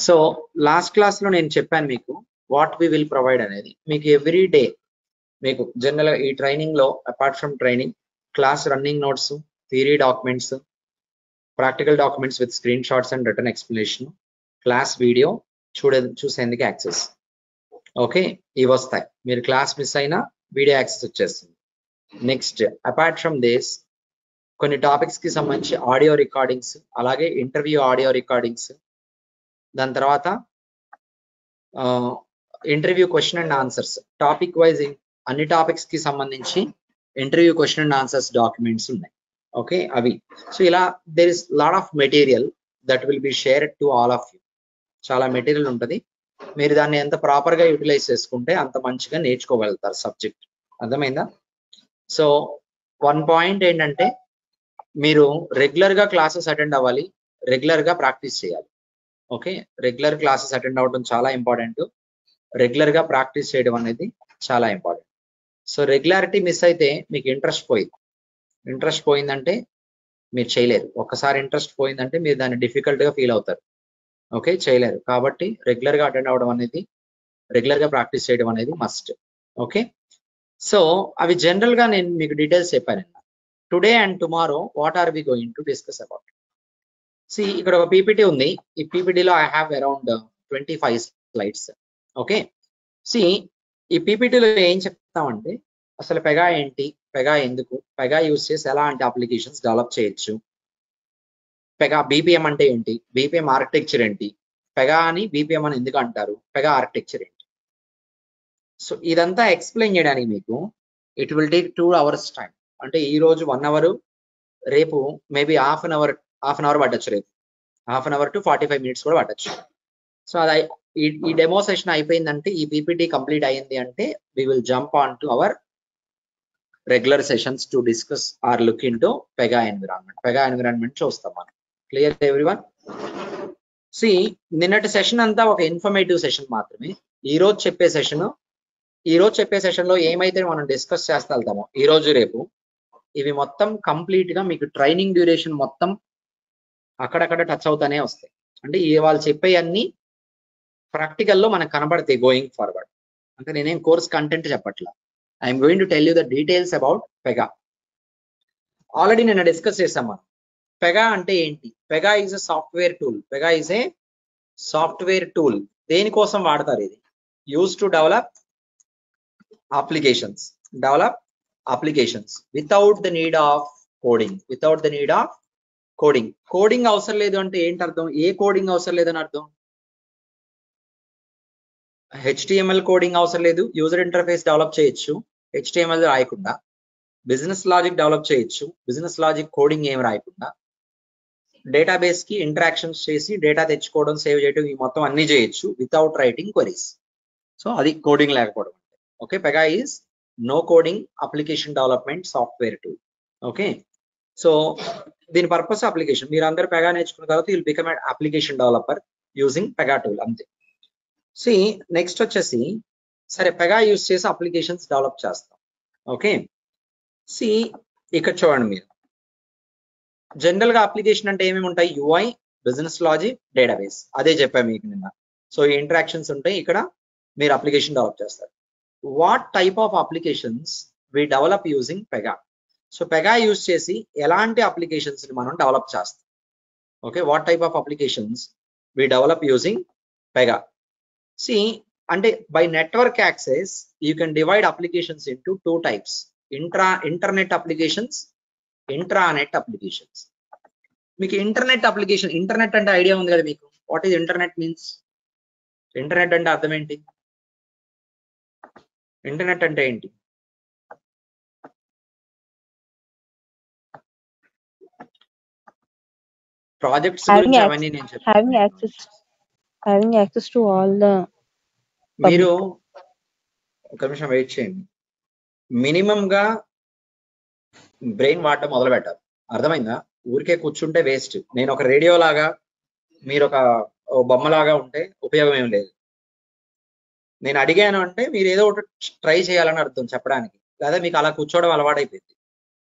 So last class లో నేను చెప్పాను మీకు వాట్ వి విల్ ప్రొవైడ్ అనేది మీకు ఎవ్రీ డే మీకు జనరల్ ఈ ట్రైనింగ్ లో apart from training class running notes theory documents practical documents with screen shots and return explanation class video చూడే చూసేందుకు యాక్సెస్ ఓకే ఇవి వస్తాయి మీరు క్లాస్ మిస్ అయినా వీడియో యాక్సెస్ వచ్చేస్తుంది నెక్స్ట్ అపార్ట్ ఫ్రమ్ దిస్ కొన్ని టాపిక్స్ కి సంబంధించి ఆడియో రికార్డింగ్స్ అలాగే ఇంటర్వ్యూ ఆడియో రికార్డింగ్స్ దాని తర్వాత interview question and answers topic wise అన్ని టాపిక్స్ కి సంబంధించి interview question and answers documents ఉన్నాయి ఓకే అవి సో ఇలా there is lot of material that will be share to all of you చాలా మెటీరియల్ ఉంటుంది మీరు దాన్ని ఎంత ప్రాపర్ గా యూటిలైజ్ చేసుకుంటే అంత మంచిగా నేర్చుకోగలుగుతారు సబ్జెక్ట్ అర్థమైందా సో వన్ పాయింట్ ఏంటంటే మీరు రెగ్యులర్ గా క్లాసెస్ అటెండ్ అవ్వాలి రెగ్యులర్ గా ప్రాక్టీస్ చేయాలి ఓకే రెగ్యులర్ క్లాసెస్ అటెండ్ అవ్వడం చాలా ఇంపార్టెంట్ రెగ్యులర్ గా ప్రాక్టీస్ చేయడం అనేది చాలా ఇంపార్టెంట్ సో రెగ్యులారిటీ మిస్ అయితే మీకు ఇంట్రెస్ట్ పోయింది ఇంట్రెస్ట్ పోయిందంటే మీరు చేయలేరు ఒక్కసారి ఇంట్రెస్ట్ పోయిందంటే మీరు దాన్ని డిఫికల్ట్ గా ఫీల్ అవుతారు ఓకే చేయలేరు కాబట్టి రెగ్యులర్ గా అటెండ్ అవ్వడం అనేది రెగ్యులర్ గా ప్రాక్టీస్ చేయడం అనేది మస్ట్ ఓకే సో అవి జనరల్ గా నేను మీకు డీటెయిల్స్ చెప్పాను today and tomorrow what are we going to discuss about see ఇక్కడ ఒక పీపీటీ ఉంది ఈ పీపీటీలో I have around twenty five slides okay see ఈ పీపీటీలో ఏం చెప్తామంటే అసలు పెగా ఏంటి పెగా ఎందుకు పెగా యూస్ చేసి ఎలాంటి అప్లికేషన్స్ డెవలప్ చేయొచ్చు పెగా బీపీఎం అంటే ఏంటి బీపీఎం ఆర్కిటెక్చర్ ఏంటి పెగా అని బీపీఎం అని ఎందుకు అంటారు పెగా ఆర్కిటెక్చర్ ఏంటి సో ఇదంతా ఎక్స్ప్లెయిన్ చేయడానికి మీకు it will take two hours time అంటే ఈ రోజు వన్ అవర్ రేపు maybe half an hour half an hour పట్టచ్చు రేపు half an hour to forty five minutes కూడా పట్టచ్చు సో అది ఈ డెమో సెషన్ అయిపోయిందంటే ఈ పీపీటీ కంప్లీట్ అయ్యింది అంటే we will jump on to our regular sessions to discuss or look into Pega environment Pega environment చూస్తాం మనం క్లియర్ ఎవ్రీవన్ సి నిన్నటి సెషన్ అంతా ఒక ఇన్ఫర్మేటివ్ సెషన్ మాత్రమే ఈ రోజు చెప్పే సెషన్ ఈ రోజు చెప్పే సెషన్ లో ఏమైతే మనం డిస్కస్ చేస్తా వెళ్తామో ఈ రోజు రేపు ఇవి మొత్తం కంప్లీట్ గా మీకు ట్రైనింగ్ డ్యూరేషన్ మొత్తం అక్కడక్కడ టచ్ అవుతానే వస్తాయి అంటే ఈ వాళ్ళు చెప్పే అన్ని ప్రాక్టికల్లో మనకు కనబడతాయి గోయింగ్ ఫార్వర్డ్ అంటే నేనేం కోర్స్ కంటెంట్ చెప్పట్లా I'm going to tell you the details about Pega already నిన్న డిస్కస్ చేసాం మనం పెగా అంటే ఏంటి Pega is a software tool Pega is a software tool దేనికోసం వాడతారు ఇది use to develop applications develop applications without the need of coding without the need of coding coding అవసరం లేదు అంటే ఏంటి అర్థం ఏ కోడింగ్ అవసరం లేదని అర్థం హెచ్టిఎంఎల్ కోడింగ్ అవసరం లేదు యూజర్ ఇంటర్ఫేస్ డెవలప్ చేయొచ్చు హెచ్టిఎంఎల్ రాయకుండా బిజినెస్ లాజిక్ డెవలప్ చేయొచ్చు బిజినెస్ లాజిక్ కోడింగ్ ఏం రాయకుండా డేటాబేస్ కి ఇంటరాక్షన్స్ చేసి డేటా తెచ్చుకోవడం సేవ్ చేయడం ఈ మొత్తం అన్ని చేయొచ్చు వితౌట్ రైటింగ్ క్వరీస్ సో అది కోడింగ్ లేకపోవడం అంటే okay Pega is no coding application development software tool okay so దీని పర్పస్ అప్లికేషన్ మీరు అందరు పెగా నేర్చుకున్న తర్వాత will become application developer using Pega tool అంతే సి నెక్స్ట్ వచ్చేసి సరే పెగా యూజ్ చేసి అప్లికేషన్స్ డెవలప్ చేస్తాం ఓకే సి ఇక్కడ చూడండి మీరు జనరల్ గా అప్లికేషన్ అంటే ఏమేమి ఉంటాయి యుఐ బిజినెస్ లాజిక్ డేటాబేస్ అదే చెప్పాను మీకు నిన్న సో ఈ ఇంటరాక్షన్స్ ఉంటాయి ఇక్కడ మీరు అప్లికేషన్ డెవలప్ చేస్తారు what type of applications we develop using Pega so Pega use చేసి ఎలాంటి అప్లికేషన్స్ ని మనం డెవలప్ చేస్తాం okay what type of applications we develop using Pega see అంటే by network access you can divide applications into two types intra internet applications intranet applications మీకు internet application internet అంటే idea ఉంది కదా మీకు what is internet means internet అంటే అర్థం ఏంటి internet అంటే ఏంటి ప్రాజెక్ట్స్ గురించి అవన్నీ నేను చెప్తాను having access having access to all the మీరు ఒక నిమిషం వెయిట్ చేయండి మినిమం గా బ్రెయిన్ వాడటం మొదలు పెట్టాలి అర్థమైందా ఊరికే కూర్చుంటే వేస్ట్ నేను ఒక రేడియో లాగా మీరు ఒక ఓ బొమ్మలాగా ఉంటే ఉపయోగం ఏం లేదు నేను అడిగాను అంటే మీరు ఏదో ఒకటి ట్రై చేయాలని అర్థం చెప్పడానికి లేదా మీకు అలా కూర్చోవడం అలవాటైపోయింది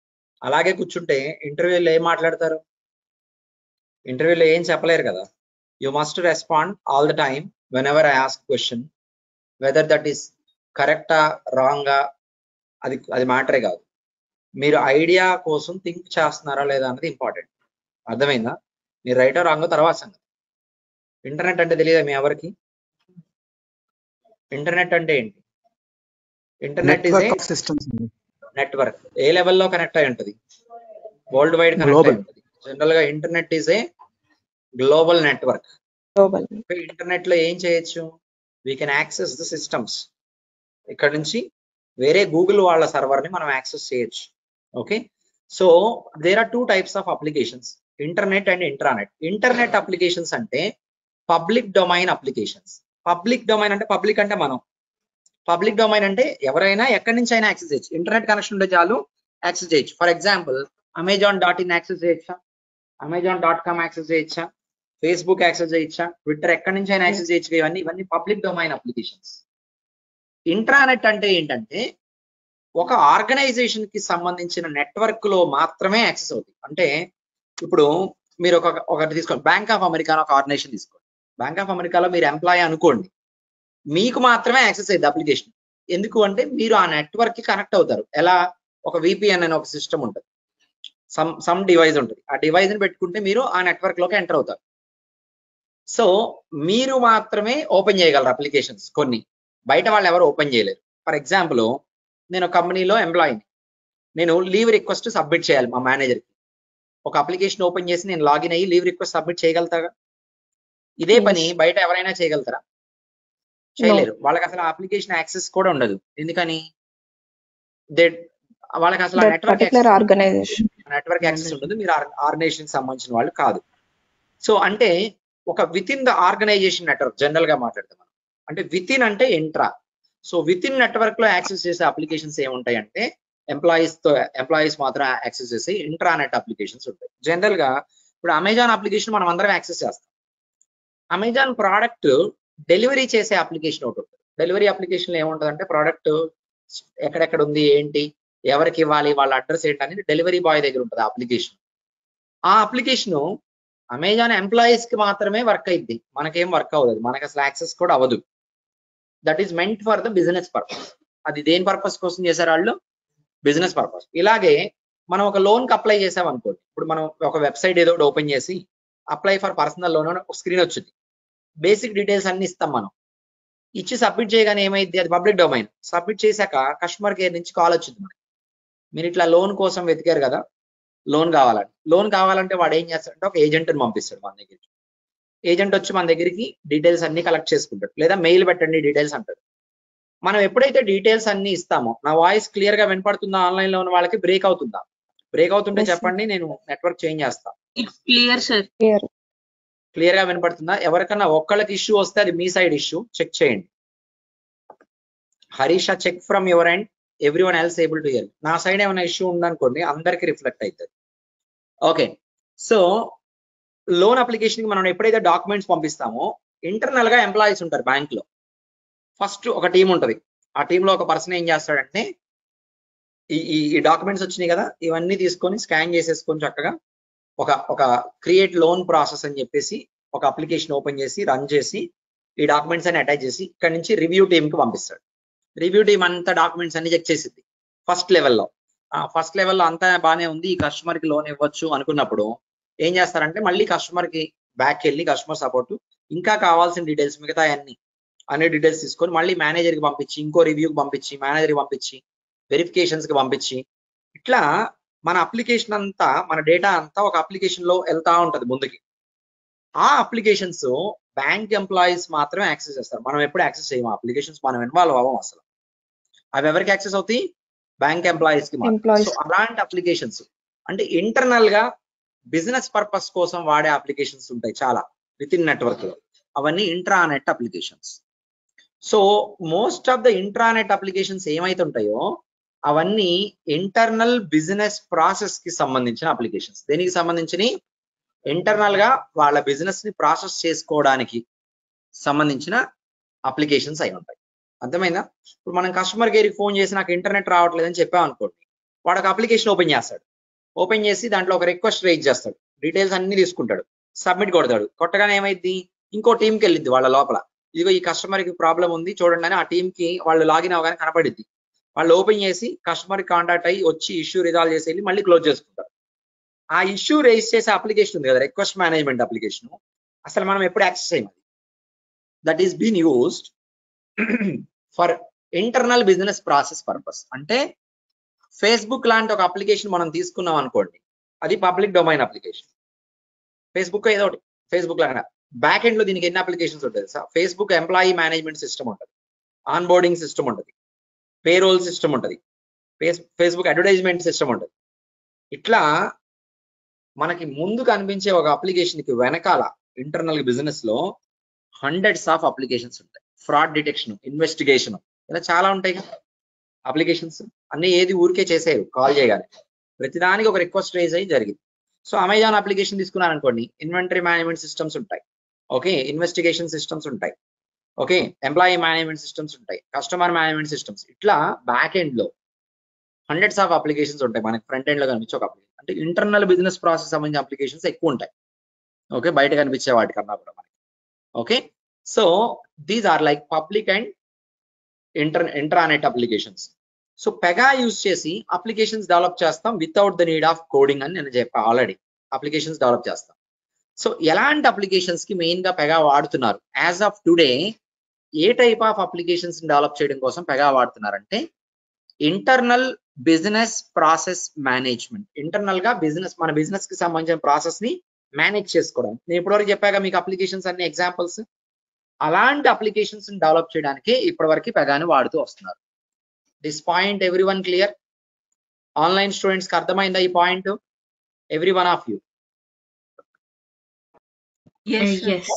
అలాగే కూర్చుంటే ఇంటర్వ్యూలో ఏం మాట్లాడతారు ఇంటర్వ్యూలో ఏం చెప్పలేరు కదా you must respond all the time whenever i ask question whether that is correct ఆ రాంగ్ అది అది మ్యాటరే కాదు మీరు ఐడియా కోసం థింక్ చేస్తున్నారా లేదా అన్నది ఇంపార్టెంట్ అర్థమైందా మీరు రైట్ రాంగ్ తర్వాత సంగతి ఇంటర్నెట్ అంటే తెలియదా మీ ఎవరికి ఇంటర్నెట్ అంటే ఏంటి internet is network of systems network ఏ లెవెల్లో కనెక్ట్ అయి ఉంటుంది వరల్డ్ వైడ్ కనెక్ట్ అయి Global. ఉంటుంది జనరల్ గా internet is a global network global internet లో ఏం చేయొచ్చు we can access the systems ఇక్కడ నుంచి వేరే గూగుల్ వాళ్ళ సర్వర్ ని మనం యాక్సెస్ చేయొచ్చు okay so there are two types of applications internet and intranet internet applications అంటే public domain applications public domain అంటే పబ్లిక్ అంటే మనం పబ్లిక్ డొమైన్ అంటే ఎవరైనా ఎక్కడి నుంచి అయినా యాక్సెస్ చేయొచ్చు ఇంటర్నెట్ కనెక్షన్ ఉంటే చాలు యాక్సెస్ చేయొచ్చు for example Amazon dot in access చేయొచ్చా అమెజాన్ డాట్ కామ్ యాక్సెస్ చేయొచ్చా ఫేస్బుక్ యాక్సెస్ చేయొచ్చా ట్విట్టర్ ఎక్కడి నుంచి అయినా యాక్సెస్ చేయొచ్చు ఇవన్నీ ఇవన్నీ పబ్లిక్ డొమైన్ అప్లికేషన్స్ ఇంట్రానెట్ అంటే ఏంటంటే ఒక ఆర్గనైజేషన్ కి సంబంధించిన నెట్వర్క్ లో మాత్రమే యాక్సెస్ అవుతుంది అంటే ఇప్పుడు మీరు ఒక ఒకటి తీసుకోండి బ్యాంక్ ఆఫ్ అమెరికా ఒక ఆర్గనైజేషన్ తీసుకోండి బ్యాంక్ ఆఫ్ అమెరికాలో మీరు ఎంప్లాయీ అనుకోండి మీకు మాత్రమే యాక్సెస్ అయ్యింది అప్లికేషన్ ఎందుకు అంటే మీరు ఆ నెట్వర్క్ కి కనెక్ట్ అవుతారు ఎలా ఒక విపిఎన్ అనే ఒక సిస్టమ్ ఉంటుంది సమ్ సమ్ డివైస్ ఉంటుంది ఆ డివైస్ ని పెట్టుకుంటే మీరు ఆ నెట్వర్క్ లోకి ఎంటర్ అవుతారు సో మీరు మాత్రమే ఓపెన్ చేయగలరు అప్లికేషన్స్ కొన్ని బయట వాళ్ళు ఎవరు ఓపెన్ చేయలేరు ఫర్ ఎగ్జాంపుల్ నేను కంపెనీలో ఎంప్లాయీని నేను లీవ్ రిక్వెస్ట్ సబ్మిట్ చేయాలి మా మేనేజర్కి ఒక అప్లికేషన్ ఓపెన్ చేసి నేను లాగిన్ అయ్యి లీవ్ రిక్వెస్ట్ సబ్మిట్ చేయగలుగుతాగా ఇదే Yes. పని బయట ఎవరైనా చేయగలుగుతారా చేయలేరు వాళ్ళకి అసలు అప్లికేషన్ యాక్సెస్ కూడా ఉండదు ఎందుకని దే వాళ్ళకి అసలు that network particular organisation network access ఉంటుంది మీరు ఆర్గనైజేషన్ సంబంధించిన వాళ్ళు కాదు సో అంటే ఒక within the organisation network general గా మాట్లాడతాం మనం అంటే విత్ ఇన్ అంటే intra so within network లో యాక్సెస్ చేసే అప్లికేషన్స్ ఏముంటాయి అంటే ఎంప్లాయీస్ తో ఎంప్లాయీస్ మాత్రం యాక్సెస్ చేసే ఇంట్రా నెట్ అప్లికేషన్స్ ఉంటాయి జనరల్ గా ఇప్పుడు అమెజాన్ అప్లికేషన్ మనం అందరం యాక్సెస్ చేస్తాం అమెజాన్ ప్రోడక్ట్ డెలివరీ చేసే అప్లికేషన్ ఒకటి ఉంటుంది డెలివరీ అప్లికేషన్ ఏముంటుంది అంటే ప్రోడక్ట్ ఎక్కడెక్కడ ఉంది ఏంటి ఎవరికి ఇవ్వాలి వాళ్ళ అడ్రస్ ఏంటి అనేది డెలివరీ బాయ్ దగ్గర ఉంటుంది ఆ అప్లికేషన్ ఆ అప్లికేషన్ అమెజాన్ ఎంప్లాయీస్ కి మాత్రమే వర్క్ అయింది మనకేం వర్క్ అవ్వదు మనకి అసలు యాక్సెస్ కూడా అవ్వదు that is meant for the business purpose అది దేని పర్పస్ కోసం చేశారు వాళ్ళు బిజినెస్ పర్పస్ ఇలాగే మనం ఒక లోన్ కి అప్లై చేసాం అనుకోండి ఇప్పుడు మనం ఒక వెబ్సైట్ ఏదో ఒకటి ఓపెన్ చేసి అప్లై ఫర్ పర్సనల్ లోన్ ఒక స్క్రీన్ వచ్చింది బేసిక్ డీటెయిల్స్ అన్ని ఇస్తాం మనం ఇచ్చి సబ్మిట్ చేయగానే ఏమైంది అది పబ్లిక్ డొమైన్ సబ్మిట్ చేశాక కస్టమర్ కేర్ నుంచి కాల్ వచ్చింది మనకి మీరు ఇట్లా లోన్ కోసం వెతికారు కదా లోన్ కావాలని లోన్ కావాలంటే వాడు ఏం చేస్తాడంటే ఒక ఏజెంట్ని పంపిస్తాడు మన దగ్గరికి ఏజెంట్ వచ్చి మన దగ్గరికి డీటెయిల్స్ అన్ని కలెక్ట్ చేసుకుంటాడు లేదా మెయిల్ పెట్టండి డీటెయిల్స్ అంటాడు మనం ఎప్పుడైతే డీటెయిల్స్ అన్ని ఇస్తామో నా వాయిస్ క్లియర్ గా వినపడుతుందా ఆన్లైన్ లో ఉన్న వాళ్ళకి బ్రేక్ అవుతుందా బ్రేక్ అవుతుంటే Yes, sir. చెప్పండి నేను నెట్వర్క్ చేంజ్ చేస్తా It's clear, sir. Clear clear గా వినపడుతుందా ఎవరికన్నా ఒక్కళ్ళకి ఇష్యూ వస్తే అది మీ సైడ్ ఇష్యూ చెక్ చేయండి Harish check from your and everyone else able to hear నా సైడ్ ఏమైనా ఇష్యూ ఉందనుకోండి అందరికి రిఫ్లెక్ట్ అవుతుంది ఓకే సో లోన్ అప్లికేషన్ కి మనం ఎప్పుడైతే డాక్యుమెంట్స్ పంపిస్తామో ఇంటర్నల్ గా ఎంప్లాయీస్ ఉంటారు బ్యాంక్ లో ఫస్ట్ ఒక టీం ఉంటది ఆ టీంలో ఒక పర్సన్ ఏం చేస్తాడంటే ఈ ఈ ఈ డాక్యుమెంట్స్ వచ్చినాయి కదా ఇవన్నీ తీసుకొని స్కాన్ చేసేసుకొని చక్కగా ఒక ఒక క్రియేట్ లోన్ ప్రాసెస్ అని చెప్పేసి ఒక అప్లికేషన్ ఓపెన్ చేసి రన్ చేసి ఈ డాక్యుమెంట్స్ అన్ని అటాచ్ చేసి ఇక్కడ నుంచి రివ్యూ టీమ్ కి పంపిస్తాడు రివ్యూ టీమ్ అంతా డాక్యుమెంట్స్ అన్ని చెక్ చేసింది ఫస్ట్ లెవెల్లో ఫస్ట్ లెవెల్లో అంతా బాగానే ఉంది ఈ కస్టమర్ కి లోన్ ఇవ్వచ్చు అనుకున్నప్పుడు ఏం చేస్తారంటే మళ్ళీ కస్టమర్ కి బ్యాక్ వెళ్ళి కస్టమర్ సపోర్ట్ ఇంకా కావాల్సిన డీటెయిల్స్ మిగతా అన్ని అన్ని డీటెయిల్స్ తీసుకొని మళ్ళీ మేనేజర్ కి పంపించి ఇంకో రివ్యూకి పంపించి మేనేజర్ కి పంపించి వెరిఫికేషన్స్ కి పంపించి ఇట్లా మన అప్లికేషన్ అంతా మన డేటా అంతా ఒక అప్లికేషన్ లో వెళ్తా ఉంటది ముందుకి ఆ అప్లికేషన్స్ బ్యాంక్ ఎంప్లాయీస్ మాత్రమే యాక్సెస్ చేస్తారు మనం ఎప్పుడు యాక్సెస్ చేయము అప్లికేషన్స్ మనం ఇన్వాల్వ్ అవ్వం అసలు అవి ఎవరికి యాక్సెస్ అవుతాయి బ్యాంక్ ఎంప్లాయీస్ కి మాత్రం Employees. సో అలాంటి అప్లికేషన్స్ అంటే ఇంటర్నల్ గా బిజినెస్ పర్పస్ కోసం వాడే అప్లికేషన్స్ ఉంటాయి చాలా విత్ ఇన్ నెట్వర్క్ లో అవన్నీ intranet applications so most of the intranet applications ఏమైతే ఉంటాయో అవన్నీ ఇంటర్నల్ బిజినెస్ ప్రాసెస్ కి సంబంధించిన అప్లికేషన్స్ దేనికి సంబంధించిన ఇంటర్నల్ గా వాళ్ళ బిజినెస్ ని ప్రాసెస్ చేసుకోవడానికి సంబంధించిన అప్లికేషన్స్ అయి ఉంటాయి అర్థమైందా ఇప్పుడు మనం కస్టమర్ కేర్ కి ఫోన్ చేసి నాకు ఇంటర్నెట్ రావట్లేదని చెప్పాం అనుకోండి వాడు ఒక అప్లికేషన్ ఓపెన్ చేస్తాడు ఓపెన్ చేసి దాంట్లో ఒక రిక్వెస్ట్ రేజ్ చేస్తాడు డీటెయిల్స్ అన్ని తీసుకుంటాడు సబ్మిట్ కొడతాడు కొట్టగానే ఏమైంది ఇంకో టీంకి వెళ్ళిద్ది వాళ్ళ లోపల ఇదిగో ఈ కస్టమర్ కి ప్రాబ్లం ఉంది చూడండి అని ఆ టీం కి వాళ్ళు లాగిన్ అవగానే కనపడిద్ది వాళ్ళు ఓపెన్ చేసి కస్టమర్ కాంటాక్ట్ అయ్యి వచ్చి ఇష్యూ రిజాల్వ్ చేసి వెళ్ళి మళ్ళీ క్లోజ్ చేసుకుంటారు ఆ ఇష్యూ రేస్ చేసే అప్లికేషన్ ఉంది కదా రిక్వెస్ట్ మేనేజ్మెంట్ అప్లికేషన్ అసలు మనం ఎప్పుడు యాక్సెస్ చేయం that is been used for internal business process purpose అంటే ఫేస్బుక్ లాంటి ఒక అప్లికేషన్ మనం తీసుకున్నాం అనుకోండి అది పబ్లిక్ డొమైన్ అప్లికేషన్ ఫేస్బుక్ ఏదో ఒకటి ఫేస్బుక్ లాగా బ్యాక్ ఎండ్ లో దీనికి ఎన్ని అప్లికేషన్స్ ఉంటుంది sir Facebook employee management system ఉంటుంది ఆన్ బోర్డింగ్ సిస్టమ్ ఉంటుంది పేరోల్ సిస్టమ్ ఉంటుంది ఫేస్ ఫేస్బుక్ అడ్వర్టైజ్మెంట్ సిస్టమ్ ఉంటుంది ఇట్లా మనకి ముందు కనిపించే ఒక అప్లికేషన్ కి వెనకాల ఇంటర్నల్ బిజినెస్ లో హండ్రెడ్స్ ఆఫ్ అప్లికేషన్స్ ఉంటాయి ఫ్రాడ్ డిటెక్షన్ ఇన్వెస్టిగేషన్ ఇలా చాలా ఉంటాయి కదా అప్లికేషన్స్ అన్ని ఏది ఊరికే చేసేరు కాల్ చేయగానే ప్రతిదానికి ఒక రిక్వెస్ట్ రేజ్ అయ్యి జరిగింది సో అమెజాన్ అప్లికేషన్ తీసుకున్నాను అనుకోండి ఇన్వెంటరీ మేనేజ్మెంట్ సిస్టమ్స్ ఉంటాయి ఓకే ఇన్వెస్టిగేషన్ సిస్టమ్స్ ఉంటాయి ఓకే ఎంప్లాయీ మేనేజ్మెంట్ సిస్టమ్స్ ఉంటాయి కస్టమర్ మేనేజ్మెంట్ సిస్టమ్స్ ఇట్లా బ్యాక్ ఎండ్ లో హండ్రెడ్స్ ఆఫ్ అప్లికేషన్స్ ఉంటాయి మనకి ఫ్రంట్ ఎండ్ లో కనిపించే ఒక అప్లికేషన్ అంటే ఇంటర్నల్ బిజినెస్ ప్రాసెస్ సంబంధించిన అప్లికేషన్స్ ఎక్కువ ఉంటాయి ఓకే బయట కనిపించే వాటికన్నా కూడా మనకి okay so these are like public and inter internet applications so Pega use చేసి అప్లికేషన్స్ డెవలప్ చేస్తాం without the need of coding అని నేను చెప్పా ఆల్రెడీ అప్లికేషన్స్ డెవలప్ చేస్తాం సో ఎలాంటి అప్లికేషన్స్ కి మెయిన్ గా పెగా వాడుతున్నారు యాజ్ ఆఫ్ టుడే ఏ టైప్ ఆఫ్ అప్లికేషన్స్ డెవలప్ చేయడం కోసం పెగా వాడుతున్నారంటే internal business process management internal గా బిజినెస్ మన బిజినెస్ కి సంబంధించిన ప్రాసెస్ ని మేనేజ్ చేసుకోవడం నేను ఇప్పటివరకు చెప్పాక మీకు అప్లికేషన్స్ అన్ని ఎగ్జాంపుల్స్ అలాంటి అప్లికేషన్స్ డెవలప్ చేయడానికి ఇప్పటివరకు పెగాని వాడుతూ వస్తున్నారు this point every one clear online students కి అర్థమైందా ఈ point every one of you Yes, sir. yes.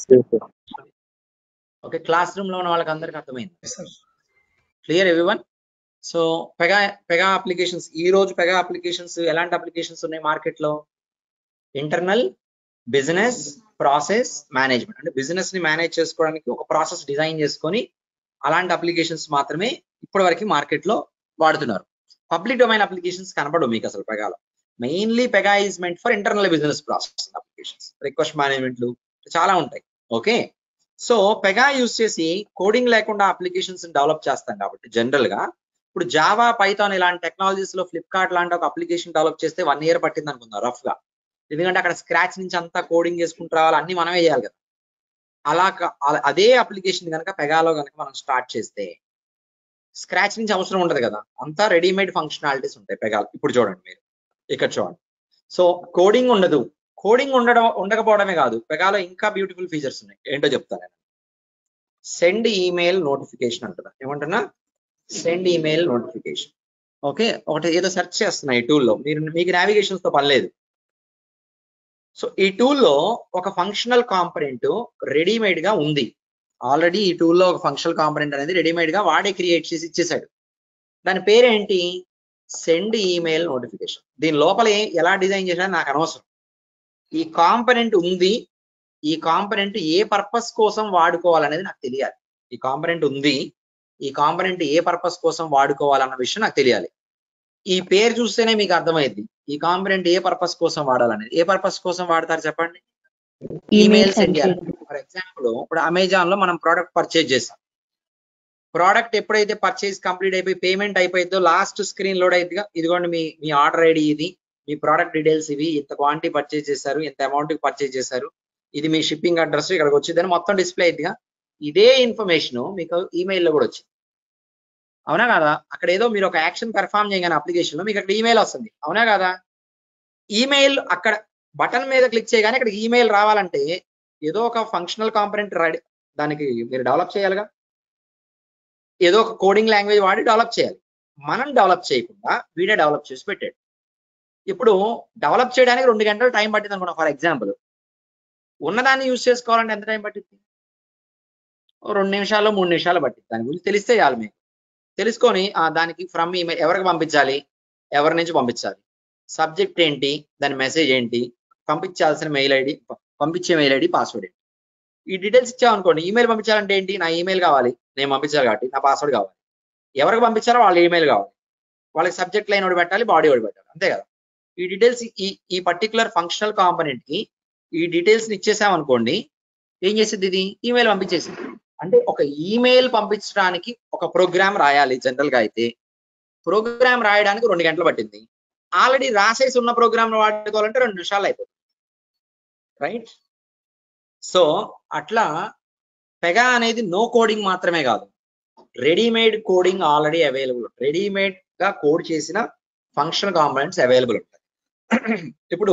Okay classroom లో ఉన్న వాళ్ళకి అందరికి అర్థమైంది clear every one so Pega Pega applications ఈ రోజు పెగా అప్లికేషన్స్ ఎలాంటి అప్లికేషన్స్ ఉన్నాయి మార్కెట్ లో ఇంటర్నల్ బిజినెస్ ప్రాసెస్ మేనేజ్మెంట్ అంటే బిజినెస్ ని మేనేజ్ చేసుకోవడానికి ఒక ప్రాసెస్ డిజైన్ చేసుకొని అలాంటి అప్లికేషన్స్ మాత్రమే ఇప్పటి వరకు మార్కెట్ లో వాడుతున్నారు పబ్లిక్ డొమైన్ అప్లికేషన్స్ కనపడవు మీకు అసలు పెగాలో mainly Pega is meant for internal business process applications request మేనేజ్మెంట్లు చాలా ఉంటాయి ఓకే సో పెగా యూస్ చేసి కోడింగ్ లేకుండా అప్లికేషన్స్ డెవలప్ చేస్తాం కాబట్టి జనరల్ గా ఇప్పుడు జావా పైథాన్ ఇలాంటి టెక్నాలజీస్ లో ఫ్లిప్కార్ట్ లాంటి ఒక అప్లికేషన్ డెవలప్ చేస్తే వన్ ఇయర్ పట్టింది అనుకుందాం రఫ్ గా ఎందుకంటే అక్కడ స్క్రాచ్ నుంచి అంతా కోడింగ్ చేసుకుంటూ రావాలి అన్ని మనమే చేయాలి కదా అలా క- అలా- అదే అప్లికేషన్ కనుక పెగాలో కనుక మనం స్టార్ట్ చేస్తే స్క్రాచ్ నుంచి అవసరం ఉండదు కదా అంతా రెడీమేడ్ ఫంక్షనాలిటీస్ ఉంటాయి పెగాలు ఇప్పుడు చూడండి మీరు ఇక్కడ చూడండి సో కోడింగ్ ఉండదు కోడింగ్ ఉండడం ఉండకపోవడమే కాదు పెగాలో ఇంకా బ్యూటిఫుల్ ఫీచర్స్ ఉన్నాయి ఏంటో చెప్తాను నేను సెండ్ ఈమెయిల్ నోటిఫికేషన్ అంటున్నా ఏమంటున్నా సెండ్ ఈమెయిల్ నోటిఫికేషన్ ఓకే ఒకటి ఏదో సెర్చ్ చేస్తున్నా ఈ టూల్లో మీరు మీకు నావిగేషన్స్ తో పని లేదు సో ఈ టూల్లో ఒక ఫంక్షనల్ కాంపనెంట్ రెడీమేడ్ గా ఉంది ఆల్రెడీ ఈ టూల్లో ఒక ఫంక్షనల్ కాంపనెంట్ అనేది రెడీమేడ్ గా వాడే క్రియేట్ చేసి ఇచ్చేసాడు దాని పేరేంటి సెండ్ ఈమెయిల్ నోటిఫికేషన్ దీని లోపల ఏ- ఎలా డిజైన్ చేసినా నాకు అనవసరం ఈ కాంపనెంట్ ఉంది ఈ కాంపనెంట్ ఏ పర్పస్ కోసం వాడుకోవాలనేది నాకు తెలియాలి ఈ కాంపనెంట్ ఉంది ఈ కాంపనెంట్ ఏ పర్పస్ కోసం వాడుకోవాలన్న విషయం నాకు తెలియాలి ఈ పేరు చూస్తేనే మీకు అర్థమైంది ఈ కాంపనెంట్ ఏ పర్పస్ కోసం వాడాలనేది ఏ పర్పస్ కోసం వాడతారు చెప్పండి ఈమెయిల్ సెండ్ చేయాలి ఫర్ ఎగ్జాంపుల్ ఇప్పుడు అమెజాన్ లో మనం ప్రోడక్ట్ పర్చేజ్ చేసాం ప్రోడక్ట్ ఎప్పుడైతే పర్చేజ్ కంప్లీట్ అయిపోయి పేమెంట్ అయిపోయిందో లాస్ట్ స్క్రీన్ లోడ్ అయిద్దిగా ఇదిగోండి మీ మీ ఆర్డర్ ఐడి ఇది మీ ప్రోడక్ట్ డీటెయిల్స్ ఇవి ఇంత క్వాంటిటీ పర్చేజ్ చేశారు ఇంత అమౌంట్ పర్చేజ్ చేశారు ఇది మీ షిప్పింగ్ అడ్రస్ ఇక్కడికి వచ్చిందని మొత్తం డిస్ప్లే అయిద్దిగా ఇదే ఇన్ఫర్మేషన్ మీకు email లో కూడా వచ్చింది అవునా కదా అక్కడ ఏదో మీరు ఒక యాక్షన్ పెర్ఫామ్ చేయగానే అప్లికేషన్ లో మీకు అక్కడ ఈమెయిల్ వస్తుంది అవునా కదా ఈమెయిల్ అక్కడ బటన్ మీద క్లిక్ చేయగానే ఇక్కడ ఈమెయిల్ రావాలంటే ఏదో ఒక ఫంక్షనల్ కాంపనెంట్ రెడీ దానికి మీరు డెవలప్ చేయాలిగా ఏదో ఒక కోడింగ్ లాంగ్వేజ్ వాడి డెవలప్ చేయాలి మనం డెవలప్ చేయకుండా వీడే డెవలప్ చేసి పెట్టాడు ఇప్పుడు డెవలప్ చేయడానికి రెండు గంటలు టైం పట్టింది అనుకున్నా ఫర్ ఎగ్జాంపుల్ ఉన్నదాన్ని యూజ్ చేసుకోవాలంటే ఎంత టైం పట్టింది ఓ రెండు నిమిషాలు మూడు నిమిషాలు పట్టింది దాని గురించి తెలిస్తే చాలు మీకు తెలుసుకొని ఆ దానికి ఫ్రమ్ ఈమెయిల్ ఎవరికి పంపించాలి ఎవరి నుంచి పంపించాలి సబ్జెక్ట్ ఏంటి దాని మెసేజ్ ఏంటి పంపించాల్సిన మెయిల్ ఐడి పంపించే మెయిల్ ఐడి పాస్వర్డ్ ఏంటి ఈ డీటెయిల్స్ ఇచ్చామనుకోండి ఈమెయిల్ పంపించాలంటే ఏంటి నా ఈమెయిల్ కావాలి నేను పంపించాలి కాబట్టి నా పాస్వర్డ్ కావాలి ఎవరికి పంపించాలో వాళ్ళ ఈమెయిల్ కావాలి వాళ్ళకి సబ్జెక్ట్ లైన్ ఒకటి పెట్టాలి బాడీ ఒకటి పెట్టాలి అంతే కదా ఈ డీటెయిల్స్ ఈ ఈ పర్టికులర్ ఫంక్షనల్ కాంపనెంట్ కి ఈ డీటెయిల్స్ ఇచ్చేసాం అనుకోండి ఏం చేసేది ఇది ఈమెయిల్ పంపించేసింది అంటే ఒక ఈమెయిల్ పంపించడానికి ఒక ప్రోగ్రామ్ రాయాలి జనరల్ గా అయితే ప్రోగ్రామ్ రాయడానికి రెండు గంటలు పట్టింది ఆల్రెడీ రాసేసి ఉన్న ప్రోగ్రామ్ వాడుకోవాలంటే రెండు నిమిషాలు అయిపోతుంది రైట్ సో అట్లా పెగా అనేది నో కోడింగ్ మాత్రమే కాదు readymade coding already available readymade గా కోడ్ చేసిన ఫంక్షనల్ కాంపోనెంట్స్ అవైలబుల్ ఉంటాయి ఇప్పుడు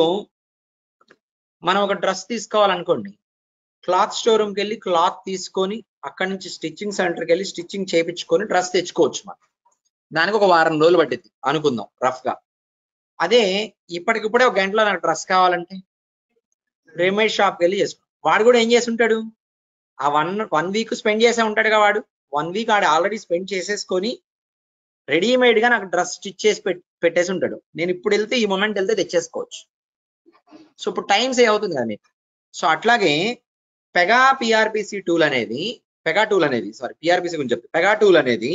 మనం ఒక డ్రెస్ తీసుకోవాలనుకోండి క్లాత్ షోరూమ్కి వెళ్ళి క్లాత్ తీసుకొని అక్కడి నుంచి స్టిచ్చింగ్ సెంటర్కి వెళ్ళి స్టిచ్చింగ్ చేయించుకొని డ్రెస్ తెచ్చుకోవచ్చు మనం దానికి ఒక వారం రోజులు పట్టింది అనుకుందాం రఫ్ గా అదే ఇప్పటికిప్పుడే ఒక గంటలో నాకు డ్రెస్ కావాలంటే రెడీమేడ్ షాప్కి వెళ్ళి చేసుకో వాడు కూడా ఏం చేసి ఉంటాడు ఆ వన్ వన్ వీక్ స్పెండ్ చేసే ఉంటాడుగా వాడు వన్ వీక్ ఆడు ఆల్రెడీ స్పెండ్ చేసేసుకొని రెడీమేడ్ గా నాకు డ్రెస్ స్టిచ్ చేసి పెట్- పెట్టేసి ఉంటాడు నేను ఇప్పుడు వెళ్తే ఈ మూమెంట్ వెళ్తే తెచ్చేసుకోవచ్చు సో ఇప్పుడు టైం సేవ్ అవుతుంది కదా మీకు సో అట్లాగే పెగా పిఆర్పిసి టూల్ అనేది పెగా టూల్ అనేది సారీ పిఆర్పిసి గురించి చెప్తా పెగా టూల్ అనేది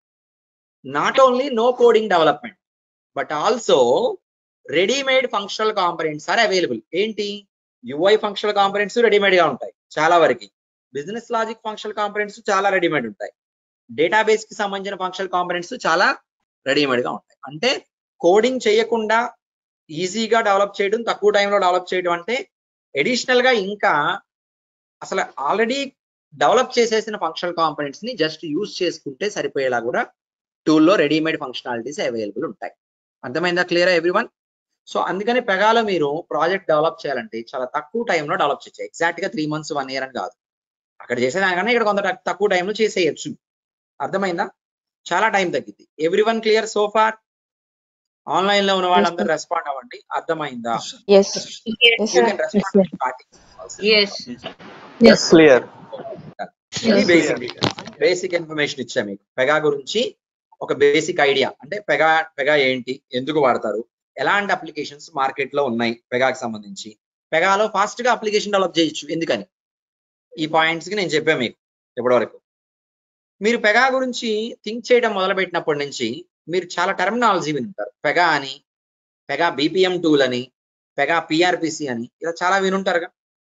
not only no coding development but also readymade functional components are available ఏంటి యుఐ ఫంక్షనల్ కాంపనెంట్స్ రెడీమేడ్ గా ఉంటాయి చాలా వరకు బిజినెస్ లాజిక్ ఫంక్షనల్ కాంపనెంట్స్ చాలా రెడీమేడ్ ఉంటాయి డేటాబేస్ కి సంబంధించిన ఫంక్షనల్ కాంపనెంట్స్ చాలా రెడీమేడ్ గా ఉంటాయి అంటే కోడింగ్ చేయకుండా ఈజీగా డెవలప్ చేయడం తక్కువ టైంలో డెవలప్ చేయడం అంటే అడిషనల్ గా ఇంకా అసలు ఆల్రెడీ డెవలప్ చేసేసిన ఫంక్షనల్ కాంపనెంట్స్ ని జస్ట్ యూజ్ చేసుకుంటే సరిపోయేలా కూడా టూల్లో రెడీమేడ్ ఫంక్షనాలిటీస్ అవైలబుల్ ఉంటాయి అర్థమైందా క్లియర్ ఎవ్రీవన్ సో అందుకని పెగాలో మీరు ప్రాజెక్ట్ డెవలప్ చేయాలంటే చాలా తక్కువ టైంలో డెవలప్ చేయొచ్చు ఎగ్జాక్ట్ గా త్రీ మంత్స్ వన్ ఇయర్ అని కాదు అక్కడ చేసేదానికన్నా ఇక్కడ కొంత తక్- తక్కువ టైంలో చేసేయచ్చు అర్థమైందా చాలా టైం తగ్గింది every one clear so far online లో ఉన్న వాళ్ళందరూ రెస్పాండ్ అవ్వండి అర్థమైందా Yes. Yes, you sir. Can Yes, respond sir. Starting Yes. Yes. Clear ఇది Yes. బేసిక్ బేసిక్ ఇన్ఫర్మేషన్ ఇచ్చా మీకు పెగా గురించి ఒక బేసిక్ ఐడియా అంటే పెగా పెగా ఏంటి ఎందుకు వాడతారు ఎలాంటి అప్లికేషన్స్ మార్కెట్ లో ఉన్నాయి పెగాకి సంబంధించి పెగాలో ఫాస్ట్ గా అప్లికేషన్ డెవలప్ చేయొచ్చు ఎందుకని ఈ పాయింట్స్ కి నేను చెప్పాను మీకు ఇప్పటివరకు మీరు పెగా గురించి థింక్ చేయడం మొదలు పెట్టినప్పటి నుంచి మీరు చాలా టెర్మినాలజీ వింటారు పెగా అని పెగా బీపీఎం టూల్ అని పెగా పిఆర్పిసి అని ఇలా చాలా వినుంటారుగా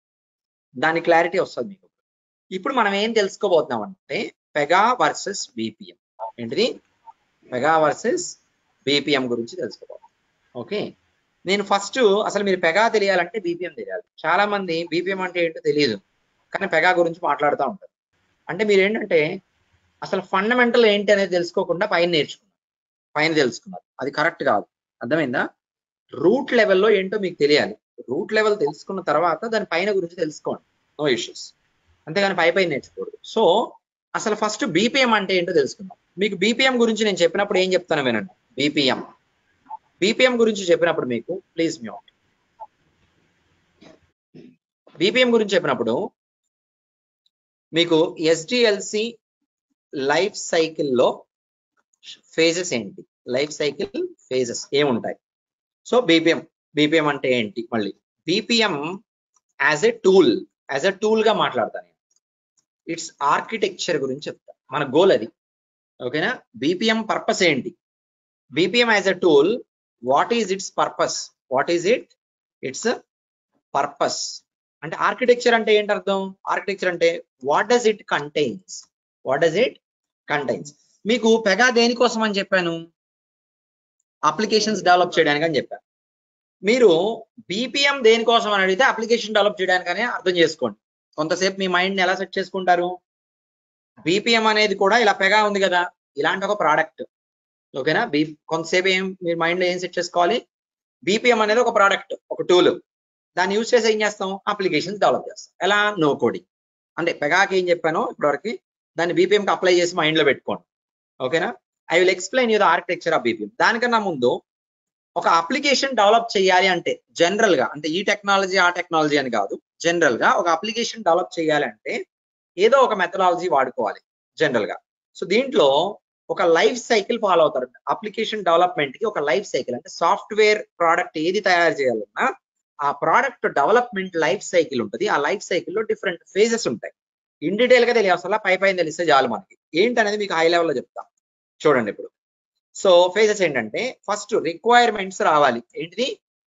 దాని క్లారిటీ వస్తుంది మీకు ఇప్పుడు మనం ఏం తెలుసుకోబోతున్నాం అంటే పెగా వర్సెస్ బీపీఎం ఏంటిది పెగా వర్సెస్ బీపీఎం గురించి తెలుసుకోబోతున్నాం ఓకే నేను ఫస్ట్ అసలు మీరు పెగా తెలియాలంటే బీపీఎం తెలియాలి చాలా మంది బీపీఎం అంటే ఏంటో తెలియదు కానీ పెగా గురించి మాట్లాడుతూ ఉంటారు అంటే మీరు ఏంటంటే అసలు ఫండమెంటల్ ఏంటి అనేది తెలుసుకోకుండా పైన నేర్చుకున్నారు పైన తెలుసుకున్నారు అది కరెక్ట్ కాదు అర్థమైందా రూట్ లెవెల్లో ఏంటో మీకు తెలియాలి రూట్ లెవెల్ తెలుసుకున్న తర్వాత దాని పైన గురించి తెలుసుకోండి నో ఇష్యూస్ అంతేగాని పై పైన నేర్చుకోకూడదు సో అసలు ఫస్ట్ బీపీఎం అంటే ఏంటో తెలుసుకుందాం మీకు బీపీఎం గురించి నేను చెప్పినప్పుడు ఏం చెప్తాను వినండి బీపీఎం బీపీఎం గురించి చెప్పినప్పుడు మీకు ప్లీజ్ మ్యూట్ బీపీఎం గురించి చెప్పినప్పుడు మీకు ఎస్డిఎల్సి లైఫ్ సైకిల్లో ఫేజెస్ ఏంటి లైఫ్ సైకిల్ ఫేజెస్ ఏముంటాయి సో బీపీఎం బీపీఎం అంటే ఏంటి మళ్ళీ BPM as a tool as a tool గా మాట్లాడతాను నేను ఇట్స్ ఆర్కిటెక్చర్ గురించి చెప్తా మన గోల్ అది ఓకేనా బీపీఎం పర్పస్ ఏంటి BPM as a tool what is its purpose what is it its purpose అంటే ఆర్కిటెక్చర్ అంటే ఏంటి అర్థం ఆర్కిటెక్చర్ అంటే what does it contains what does it contains మీకు పెగా దేనికోసం అని చెప్పాను అప్లికేషన్స్ డెవలప్ చేయడానికి అని చెప్పాను మీరు బీపీఎం దేనికోసం అని అడిగితే అప్లికేషన్ డెవలప్ చేయడానికనే అర్థం చేసుకోండి కొంతసేపు మీ మైండ్ ఎలా సెట్ చేసుకుంటారు బీపీఎం అనేది కూడా ఇలా పెగా ఉంది కదా ఇలాంటి ఒక ప్రోడక్ట్ ఓకేనా బీ కొంతసేపు ఏం మీరు మైండ్ లో ఏం సెట్ చేసుకోవాలి బీపీఎం అనేది ఒక ప్రోడక్ట్ ఒక టూల్ దాన్ని యూజ్ చేసి ఏం చేస్తాం అప్లికేషన్స్ డెవలప్ చేస్తాం ఎలా నో కోడింగ్ అంటే పెగాకి ఏం చెప్పానో ఇప్పటివరకు దాన్ని BPM కి అప్లై చేసి మైండ్ లో పెట్టుకోండి ఓకేనా I will explain you the architecture of BPM దానికన్నా ముందు ఒక అప్లికేషన్ డెవలప్ చేయాలి అంటే జనరల్ గా అంటే ఈ టెక్నాలజీ ఆ టెక్నాలజీ అని కాదు జనరల్ గా ఒక అప్లికేషన్ డెవలప్ చేయాలి అంటే ఏదో ఒక మెథడాలజీ వాడుకోవాలి జనరల్ గా సో దీంట్లో ఒక లైఫ్ సైకిల్ ఫాలో అవుతారు అప్లికేషన్ డెవలప్మెంట్ కి ఒక లైఫ్ సైకిల్ అంటే సాఫ్ట్వేర్ ప్రోడక్ట్ ఏది తయారు చేయాలన్నా ఆ ప్రోడక్ట్ డెవలప్మెంట్ లైఫ్ సైకిల్ ఉంటుంది ఆ లైఫ్ సైకిల్ లో డిఫరెంట్ ఫేజెస్ ఉంటాయి ఇన్ డీటెయిల్ గా తెలియవసలా పై పైన తెలిస్తే చాలు మనకి ఏంటనేది మీకు హై లెవెల్లో చెప్తా చూడండి ఇప్పుడు సో ఫేజెస్ ఏంటంటే ఫస్ట్ రిక్వైర్మెంట్స్ రావాలి ఏంటిది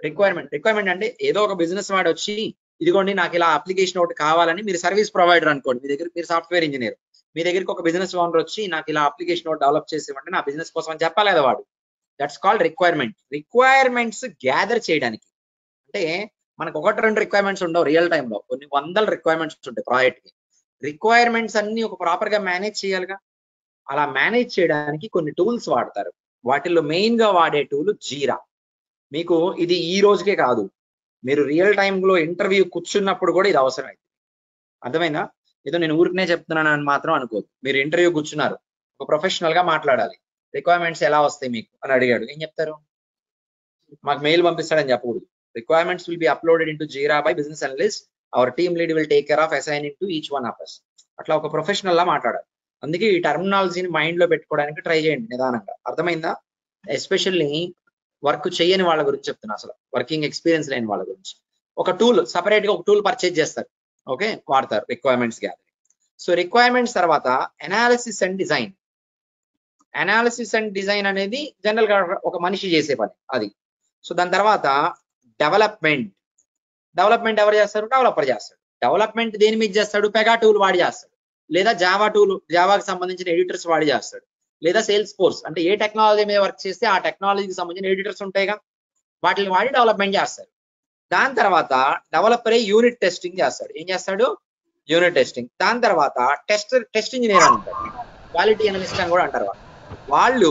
రిక్వైర్మెంట్ రిక్వైర్మెంట్ అంటే ఏదో ఒక బిజినెస్ వాడు వచ్చి ఇదిగోండి నాకు ఇలా అప్లికేషన్ ఒకటి కావాలని మీరు సర్వీస్ ప్రొవైడర్ అనుకోండి మీ దగ్గర మీరు సాఫ్ట్వేర్ ఇంజనీర్ మీ దగ్గరికి ఒక బిజినెస్ ఓనర్ వచ్చి నాకు ఇలా అప్లికేషన్ ఒకటి డెవలప్ చేసి ఇవ్వండి నా బిజినెస్ కోసం అని చెప్పాలి కదా వాడు that's called requirement requirements gather చేయడానికి అంటే మనకు ఒకటి రెండు రిక్వైర్మెంట్స్ ఉండవు రియల్ లో కొన్ని వందల రిక్వైర్మెంట్స్ ఉంటాయి ప్రాజెక్ట్ కి రిక్వైర్మెంట్స్ అన్ని ఒక ప్రాపర్ గా మేనేజ్ చేయాలిగా అలా మేనేజ్ చేయడానికి కొన్ని టూల్స్ వాడతారు వాటిల్లో మెయిన్ గా వాడే టూల్ జీరా మీకు ఇది ఈ రోజుకే కాదు మీరు రియల్ లో ఇంటర్వ్యూ కూర్చున్నప్పుడు కూడా ఇది అవసరం అయింది అర్థమైందా ఏదో నేను ఊరికనే చెప్తున్నాను అని మాత్రం అనుకోదు మీరు ఇంటర్వ్యూ కూర్చున్నారు ఒక ప్రొఫెషనల్ గా మాట్లాడాలి రిక్వైర్మెంట్స్ ఎలా వస్తాయి మీకు అని అడిగాడు ఏం చెప్తారు మాకు మెయిల్ పంపిస్తాడని చెప్పకూడదు requirements will be uploaded into Jira by business analyst our team lead will take care of assigning to each one of us అట్లా ఒక ప్రొఫెషనల్ లా మాట్లాడాలి అందుకే ఈ టర్మినాలజీని మైండ్ లో పెట్టుకోవడానికి ట్రై చేయండి నిదానంగా అర్థమైందా ఎస్పెషల్లీ వర్క్ చేయని వాళ్ళ గురించి చెప్తున్నా అసలు వర్కింగ్ ఎక్స్పీరియన్స్ లేని వాళ్ళ గురించి ఒక టూల్ సపరేట్ గా ఒక టూల్ పర్చేజ్ చేస్తారు ఓకే వాడతారు రిక్వైర్మెంట్స్ గ్యాదరింగ్ సో రిక్వైర్మెంట్స్ తర్వాత analysis and design analysis and design అనేది జనరల్ గా ఒక మనిషి చేసే పని అది సో దాని తర్వాత డెవలప్మెంట్ డెవలప్మెంట్ ఎవరు చేస్తారు డెవలపర్ చేస్తాడు డెవలప్మెంట్ దేని మీద చేస్తాడు పెగా టూల్ వాడి చేస్తాడు లేదా జావా టూల్ జావాకి సంబంధించిన ఎడిటర్స్ వాడి చేస్తాడు లేదా సేల్స్ ఫోర్స్ అంటే ఏ టెక్నాలజీ మీద వర్క్ చేస్తే ఆ టెక్నాలజీకి సంబంధించిన ఎడిటర్స్ ఉంటాయిగా వాటిని వాడి డెవలప్మెంట్ చేస్తారు దాని తర్వాత డెవలపరే యూనిట్ టెస్టింగ్ చేస్తాడు ఏం చేస్తాడు యూనిట్ టెస్టింగ్ దాని తర్వాత టెస్ట్ టెస్ట్ ఇంజనీర్ అని ఉంటాడు క్వాలిటీ అనలిస్ట్ అని కూడా అంటారు వాళ్ళు వాళ్ళు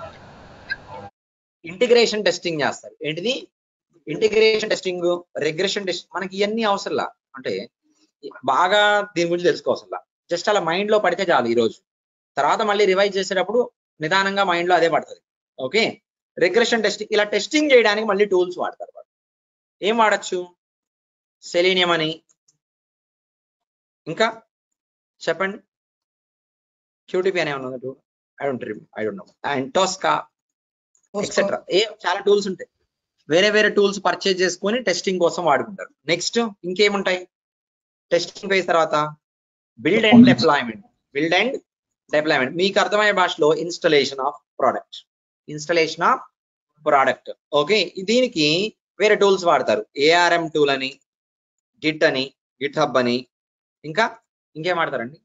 ఇంటిగ్రేషన్ టెస్టింగ్ చేస్తారు ఏంటిది ఇంటిగ్రేషన్ టెస్టింగ్ రిగ్రెషన్ టెస్ట్ మనకి ఇవన్నీ అవసరంలా అంటే బాగా దీని గురించి తెలుసుకోవసరంలా జస్ట్ అలా మైండ్ లో పడితే చాలు ఈ రోజు తర్వాత మళ్ళీ రివైజ్ చేసేటప్పుడు నిదానంగా మైండ్ లో అదే పడుతుంది ఓకే రిగ్రెషన్ టెస్టింగ్ ఇలా టెస్టింగ్ చేయడానికి మళ్ళీ టూల్స్ వాడతారు వాళ్ళు ఏం వాడచ్చు సెలీనియం అని ఇంకా చెప్పండి క్యూటీపీ అనే ఉన్నది tool I don't I don't know and Tosca etcetera ఏ చాలా టూల్స్ ఉంటాయి వేరే వేరే టూల్స్ పర్చేజ్ చేసుకొని టెస్టింగ్ కోసం వాడుకుంటారు నెక్స్ట్ ఇంకేముంటాయి టెస్టింగ్ ఫేజ్ తర్వాత build and deployment build and deployment మీకు అర్థమయ్యే భాషలో installation of product installation of product okay దీనికి వేరే టూల్స్ వాడతారు ఏఆర్ఎం టూల్ అని గిట్ అని గిట్ హబ్ అని ఇంకా ఇంకేం వాడతారండి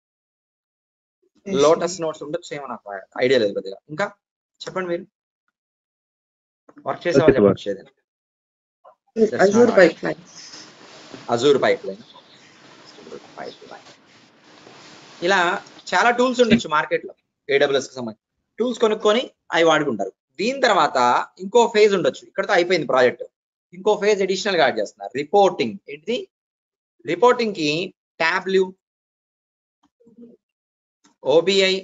లోటస్ నోట్స్ ఉండొచ్చు ఏమో నాకు ఐడియా లేదు కొద్దిగా ఇంకా చెప్పండి మీరు వర్క్ చేసే వాళ్ళు చెప్పచ్చు ఏదైనా Azure pipeline. Azure pipeline pipeline ఇలా చాలా టూల్స్ ఉండొచ్చు మార్కెట్ లో ఏడబ్ల్యూఎస్ కి సంబంధించి టూల్స్ కొనుక్కొని అవి వాడుకుంటారు దీని తర్వాత ఇంకో ఫేజ్ ఉండొచ్చు ఇక్కడతో అయిపోయింది ప్రాజెక్ట్ ఇంకో ఫేజ్ అడిషనల్ గా యాడ్ చేస్తున్నారు రిపోర్టింగ్ ఏంటిది రిపోర్టింగ్ కి Tableau OBI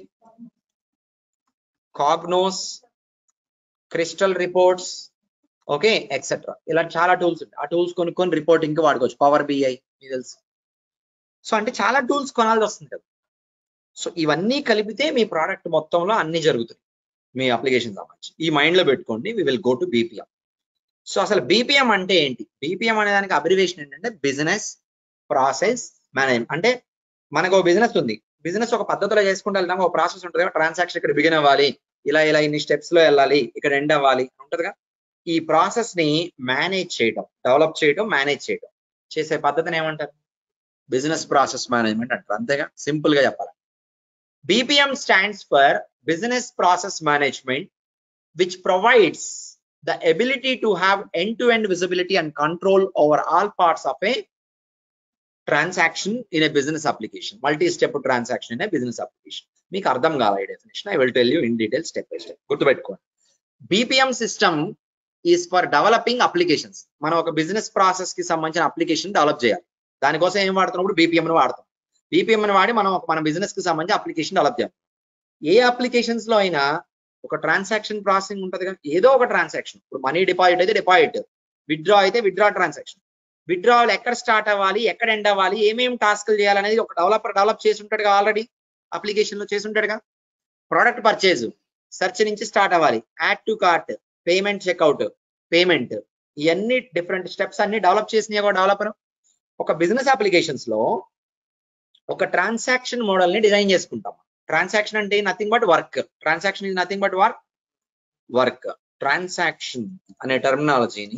Cognos Crystal Reports okay etcetera ఇలా చాలా టూల్స్ ఉంటాయి ఆ టూల్స్ కొనుక్కొని రిపోర్టింగ్ కి వాడుకోవచ్చు పవర్ బిఐ మీకు తెలుసు సో అంటే చాలా టూల్స్ కొనాల్సి వస్తుంది కదా సో ఇవన్నీ కలిపితే మీ ప్రోడక్ట్ మొత్తంలో అన్ని జరుగుతాయి మీ అప్లికేషన్ సంబంధించి ఈ మైండ్ లో పెట్టుకోండి we will go to BPM so అసలు బీపీఎం అంటే ఏంటి బీపీఎం అనే దానికి అబ్రివేషన్ ఏంటంటే బిజినెస్ ప్రాసెస్ మేనేజ్మెంట్ అంటే మనకు ఒక బిజినెస్ ఉంది బిజినెస్ ఒక పద్ధతిలో చేసుకుంటూ వెళ్తాం ఒక ప్రాసెస్ ఉంటుంది ట్రాన్సాక్షన్ ఇక్కడ బిగిన్ అవ్వాలి ఇలా ఇలా ఇన్ని స్టెప్స్ లో వెళ్ళాలి ఇక్కడ ఎండ్ అవ్వాలి ఉంటుందిగా ఈ ప్రాసెస్ ని మేనేజ్ చేయడం డెవలప్ చేయడం మేనేజ్ చేయడం చేసే పద్ధతిని ఏమంటారు బిజినెస్ ప్రాసెస్ మేనేజ్మెంట్ అంటారు అంతేగా సింపుల్ గా చెప్పాలి BPM stands for business process management which provides the ability to have end-to-end visibility and control over all parts of a transaction in a business application multi-step transaction in a business application మీకు అర్థం కాల ఈ definition I will tell you in detail step by step గుర్తుపెట్టుకోండి BPM system is for developing applications మనం ఒక business process కి సంబంధించిన application develop చేయాలి దానికోసం ఏం వాడుతున్నప్పుడు బీపీఎం ని వాడతాం బీపీఎం ని వాడి మనం ఒక మన బిజినెస్ కి సంబంధించి అప్లికేషన్ డెవలప్ చేయాలి ఏ అప్లికేషన్స్ లో అయినా ఒక ట్రాన్సాక్షన్ ప్రాసెసింగ్ ఉంటది కదా ఏదో ఒక ట్రాన్సాక్షన్ ఇప్పుడు మనీ డిపాజిట్ అయితే డిపాజిట్ విత్డ్రా అయితే విత్డ్రా ట్రాన్సాక్షన్ విత్డ్రావల్ ఎక్కడ స్టార్ట్ అవ్వాలి ఎక్కడ ఎండ్ అవ్వాలి ఏమేమి టాస్క్లు చేయాలనేది ఒక డెవలపర్ డెవలప్ చేసి ఉంటాడుగా ఆల్రెడీ అప్లికేషన్ లో చేసి ఉంటాడుగా ప్రోడక్ట్ పర్చేజ్ సెర్చ్ నుంచి స్టార్ట్ అవ్వాలి add to cart payment checkout payment ఇవన్నీ డిఫరెంట్ స్టెప్స్ అన్ని డెవలప్ చేసినాయి ఒక డెవలపర్ ఒక బిజినెస్ అప్లికేషన్స్ లో ఒక ట్రాన్సాక్షన్ మోడల్ ని డిజైన్ చేసుకుంటాం ట్రాన్సాక్షన్ అంటే nothing but work transaction is nothing but work work transaction అనే టర్మినాలజీని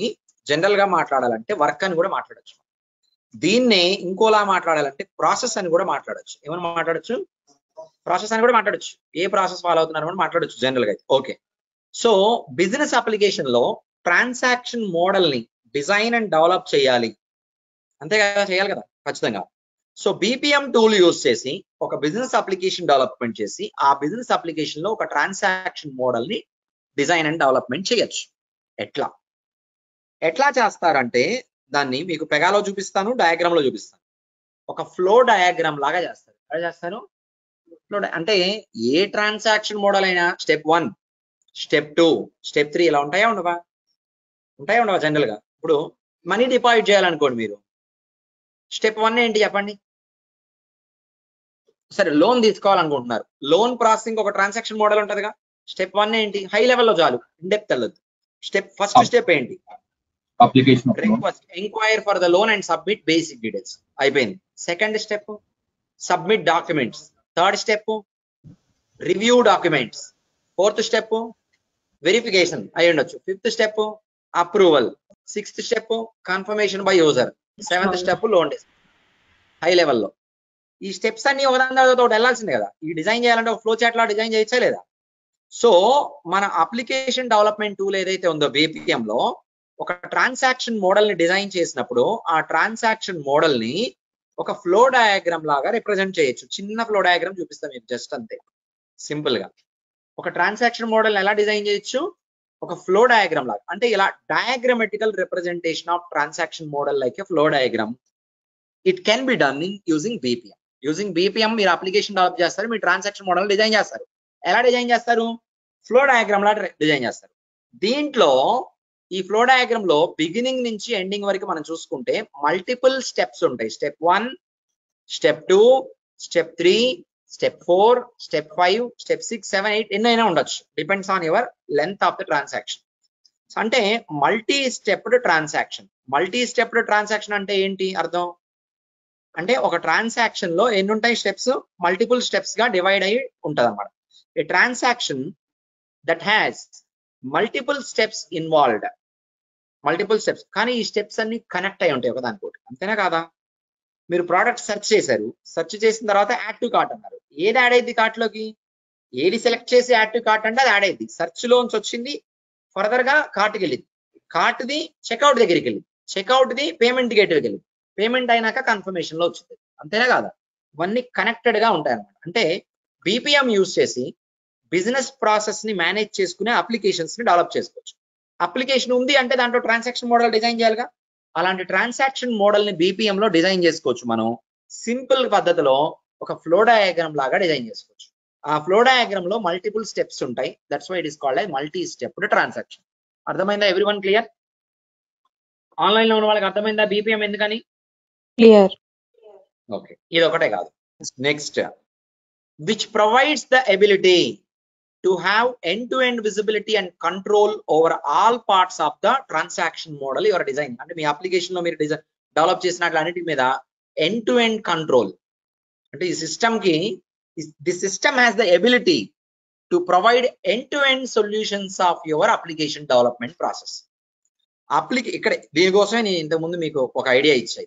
జనరల్ గా మాట్లాడాలంటే వర్క్ అని కూడా మాట్లాడొచ్చు దీన్నే ఇంకోలా మాట్లాడాలంటే ప్రాసెస్ అని కూడా మాట్లాడొచ్చు ఏమని మాట్లాడొచ్చు ప్రాసెస్ అని కూడా మాట్లాడొచ్చు ఏ ప్రాసెస్ ఫాలో అవుతున్నారు కూడా మాట్లాడొచ్చు జనరల్ గా ఓకే సో బిజినెస్ అప్లికేషన్ లో ట్రాన్సాక్షన్ మోడల్ ని డిజైన్ అండ్ డెవలప్ చేయాలి అంతే కదా చేయాలి కదా ఖచ్చితంగా సో బీపీఎం టూల్ యూజ్ చేసి ఒక బిజినెస్ అప్లికేషన్ డెవలప్మెంట్ చేసి ఆ బిజినెస్ అప్లికేషన్ లో ఒక ట్రాన్సాక్షన్ మోడల్ ని డిజైన్ అండ్ డెవలప్మెంట్ చేయొచ్చు ఎట్లా ఎట్లా చేస్తారంటే దాన్ని మీకు పెగాలో చూపిస్తాను డయాగ్రామ్ లో చూపిస్తాను ఒక ఫ్లో డయాగ్రామ్ లాగా చేస్తారు ఎలా చేస్తారు ఫ్లో అంటే ఏ ట్రాన్సాక్షన్ మోడల్ అయినా step one step two step three ఇలా ఉంటాయా ఉండవా ఉంటాయా ఉండవా జనరల్ గా ఇప్పుడు మనీ డిపాజిట్ చేయాలనుకోండి మీరు స్టెప్ వన్ ఏంటి చెప్పండి సరే లోన్ తీసుకోవాలనుకుంటున్నారు లోన్ ప్రాసెసింగ్ ఒక ట్రాన్సాక్షన్ మోడల్ ఉంటుందిగా స్టెప్ వన్ ఏంటి హై లెవెల్లో చాలు ఇండెప్త్ వెళ్ళదు స్టెప్ ఫస్ట్ స్టెప్ ఏంటి application request enquire for the loan and submit basic details అయిపోయింది second step submit documents third step review documents fourth step verification అయి ఉండొచ్చు fifth step approval sixth step confirmation by user seventh step loan high లెవెల్లో ఈ steps అన్ని ఒకదాని తర్వాత ఒకటి వెళ్ళాల్సిందే కదా ఈ డిజైన్ చేయాలంటే ఒక ఫ్లో చాట్ లా డిజైన్ చేయొచ్చా లేదా సో మన అప్లికేషన్ డెవలప్మెంట్ టూల్ ఏదైతే ఉందో BPM లో ఒక ట్రాన్సాక్షన్ మోడల్ ని డిజైన్ చేసినప్పుడు ఆ ట్రాన్సాక్షన్ మోడల్ ని ఒక ఫ్లో డయాగ్రామ్ లాగా రిప్రజెంట్ చేయొచ్చు చిన్న ఫ్లో డయాగ్రామ్ చూపిస్తాం మీకు జస్ట్ అంతే సింపుల్ గా ఒక ట్రాన్సాక్షన్ మోడల్ ఎలా డిజైన్ చేయొచ్చు ఒక ఫ్లో డయాగ్రామ్ లాగా అంటే ఇలా diagrammatical representation of transaction model like a flow diagram it can be done in using BPM using BPM మీరు అప్లికేషన్ డెవలప్ చేస్తారు మీరు ట్రాన్సాక్షన్ మోడల్ డిజైన్ చేస్తారు ఎలా డిజైన్ చేస్తారు ఫ్లో డయాగ్రామ్ లా డిజైన్ చేస్తారు దీంట్లో ఈ ఫ్లో డయాగ్రామ్ లో బిగినింగ్ నుంచి ఎండింగ్ వరకు మనం చూసుకుంటే మల్టిపుల్ స్టెప్స్ ఉంటాయి step one step two step three step four step five step six seven eight ఎన్నైనా ఉండొచ్చు depends on your length of the transaction అంటే multi stepped transaction multi stepped transaction అంటే ఏంటి అర్థం అంటే ఒక ట్రాన్సాక్షన్ లో ఎన్ని ఉంటాయి స్టెప్స్ మల్టిపుల్ స్టెప్స్ గా డివైడ్ అయి ఉంటది అనమాట a transaction that has multiple steps involved multiple steps కానీ ఈ స్టెప్స్ అన్ని కనెక్ట్ అయి ఉంటాయి ఒకదానికోటి అంతేనా కాదా మీరు ప్రోడక్ట్ సెర్చ్ చేశారు సెర్చ్ చేసిన తర్వాత యాడ్ టు కార్ట్ అన్నారు ఏది యాడ్ అయింది కార్ట్ లోకి ఏది సెలెక్ట్ చేసి యాడ్ టు కార్ట్ అంటే అది యాడ్ అయింది సెర్చ్ లోంచి వచ్చింది ఫర్దర్ గా కార్ట్కి వెళ్ళింది కార్ట్ ది చెక్అవుట్ దగ్గరికి వెళ్ళింది చెక్అవుట్ ది పేమెంట్ గేట్ వెళ్ళింది పేమెంట్ అయినాక కన్ఫర్మేషన్ లో వచ్చింది అంతేనా కాదా ఇవన్నీ కనెక్టెడ్ గా ఉంటాయి అన్నమాట అంటే బీపీఎం యూజ్ చేసి బిజినెస్ ప్రాసెస్ ని మేనేజ్ చేసుకునే అప్లికేషన్స్ ని డెవలప్ చేసుకోవచ్చు అప్లికేషన్ ఉంది అంటే దాంట్లో ట్రాన్సాక్షన్ మోడల్ డిజైన్ చేయాలిగా అలాంటి ట్రాన్సాక్షన్ మోడల్ ని బీపీఎం లో డిజైన్ చేసుకోవచ్చు మనం సింపుల్ పద్ధతిలో ఒక ఫ్లో డయాగ్రామ్ లాగా డిజైన్ చేసుకోవచ్చు ఆ ఫ్లో డయాగ్రామ్ లో మల్టిపుల్ స్టెప్స్ ఉంటాయి that's why it is called multi stepped transaction అర్థమైందా ఎవ్రీ వన్ క్లియర్ ఆన్లైన్ లో ఉన్న వాళ్ళకి అర్థమైందా బీపీఎం ఎందుకని క్లియర్ ఓకే ఇది ఒకటే కాదు next which provides the ability to have end to end visibility and control over all parts of the transaction model your design అంటే మీ అప్లికేషన్ లో మీరు డిజైన్ డెవలప్ చేసినట్లు అన్నిటి మీద ఎండ్ టు ఎండ్ కంట్రోల్ అంటే ఈ సిస్టమ్ కి the system has the ability to provide end to end solutions of your application development process అప్లికే ఇక్కడ దీనికోసమే నేను ఇంతకుముందు మీకు ఒక ఐడియా ఇచ్చాయి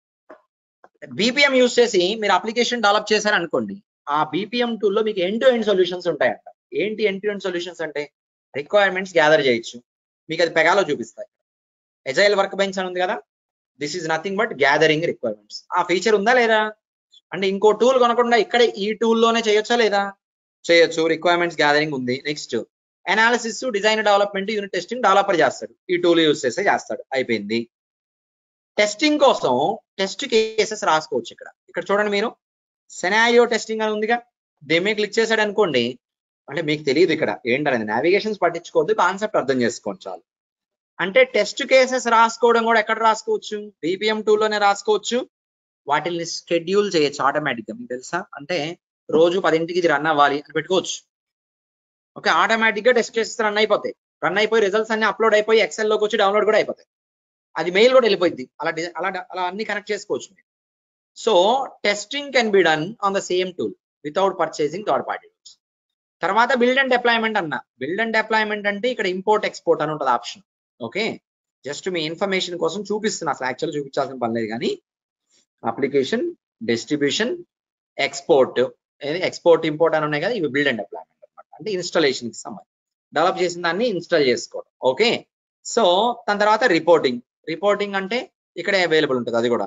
బీపీఎం యూస్ చేసి మీరు అప్లికేషన్ డెవలప్ చేశారు అనుకోండి ఆ బీపీఎం టూల్లో మీకు ఎండ్ టు ఎండ్ సొల్యూషన్స్ ఉంటాయంట ఏంటి ఎండ్ టు ఎండ్ సొల్యూషన్స్ అంటే రిక్వైర్మెంట్స్ గ్యాదర్ చేయొచ్చు మీకు అది పెగాలో చూపిస్తాయి ఎజైల్ వర్క్ బెంచ్ అని ఉంది కదా this is nothing but gathering requirements ఆ ఫీచర్ ఉందా లేదా అంటే ఇంకో టూల్ కొనకుండా ఇక్కడే ఈ టూల్లోనే చేయొచ్చా లేదా చేయొచ్చు రిక్వైర్మెంట్స్ గ్యాదరింగ్ ఉంది next analysis design development unit testing developer చేస్తాడు ఈ టూల్ యూస్ చేస్తే చేస్తాడు అయిపోయింది టెస్టింగ్ కోసం టెస్ట్ కేసెస్ రాసుకోవచ్చు ఇక్కడ ఇక్కడ చూడండి మీరు సెనారియో టెస్టింగ్ అని ఉందిగా దేమే క్లిక్ చేశాడు అనుకోండి అంటే మీకు తెలియదు ఇక్కడ ఏంటనేది నావిగేషన్స్ పట్టించుకోవద్దు కాన్సెప్ట్ అర్థం చేసుకోండి చాలు అంటే టెస్ట్ కేసెస్ రాసుకోవడం కూడా ఎక్కడ రాసుకోవచ్చు బీపీఎం లోనే రాసుకోవచ్చు వాటిని షెడ్యూల్ చేయొచ్చు ఆటోమేటిక్గా మీకు తెలుసా అంటే రోజు పదింటికి ఇది రన్ అవ్వాలి అని పెట్టుకోవచ్చు ఓకే ఆటోమేటిక్ గా టెస్ట్ కేసెస్ రన్ అయిపోతాయి రన్ అయిపోయి రిజల్ట్స్ అన్ని అప్లోడ్ అయిపోయి ఎక్సెల్ లోకి వచ్చి డౌన్లోడ్ కూడా అయిపోతాయి అది మెయిల్ కూడా వెళ్ళిపోయింది అలా డి- అలా అలా అన్ని కనెక్ట్ చేసుకోవచ్చు మీరు so testing can be done on the same tool without purchasing third party tools తర్వాత బిల్డ్ అండ్ డిప్లాయ్మెంట్ అన్న బిల్డ్ అండ్ డిప్లాయ్మెంట్ అంటే ఇక్కడ ఇంపోర్ట్ ఎక్స్పోర్ట్ అని ఉంటుంది ఆప్షన్ ఓకే జస్ట్ మీ ఇన్ఫర్మేషన్ కోసం చూపిస్తున్నా అసలు యాక్చువల్ చూపించాల్సిన పని లేదు కానీ application distribution export export import అని ఉన్నాయి కదా ఇవి బిల్డ్ అండ్ డిప్లాయ్మెంట్ అనమాట అంటే ఇన్స్టాలేషన్ కి సంబంధించి డెవలప్ చేసిన దాన్ని ఇన్స్టాల్ చేసుకోవడం ఓకే సో దాని తర్వాత రిపోర్టింగ్ రిపోర్టింగ్ అంటే ఇక్కడే అవైలబుల్ ఉంటుంది అది కూడా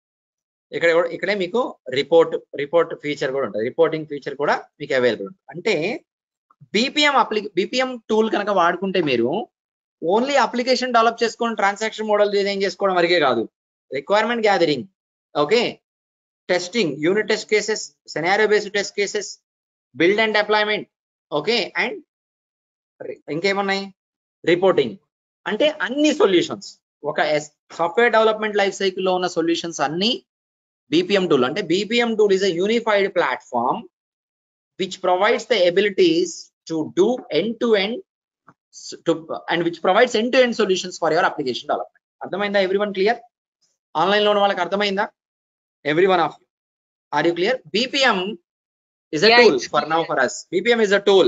ఇక్కడ కూడా- ఇక్కడే మీకు రిపోర్ట్ రిపోర్ట్ ఫీచర్ కూడా ఉంటుంది రిపోర్టింగ్ ఫీచర్ కూడా మీకు అవైలబుల్ ఉంటుంది అంటే బీపీఎం అప్లి బీపీఎం టూల్ కనుక వాడుకుంటే మీరు ఓన్లీ అప్లికేషన్ డెవలప్ చేసుకొని ట్రాన్సాక్షన్ మోడల్ డిజైన్ చేసుకోవడం వరకే కాదు requirement gathering okay testing unit test cases scenario based test cases build and deployment okay and ఇంకేమున్నాయి రిపోర్టింగ్ అంటే అన్ని సొల్యూషన్స్ ఒక సాఫ్ట్వేర్ డెవలప్మెంట్ లైఫ్ సైకిల్ లో ఉన్న సొల్యూషన్స్ అన్ని బీపీఎం టూల్ అంటే BPM tool is a unified platform which provides the abilities to do end to end to and which provides end to end solutions for your application development అర్థమైందా every one clear online లో ఉన్న వాళ్ళకి అర్థమైందా every one of you are you clear BPM is a Yeah, tool it's for now for us. BPM is a tool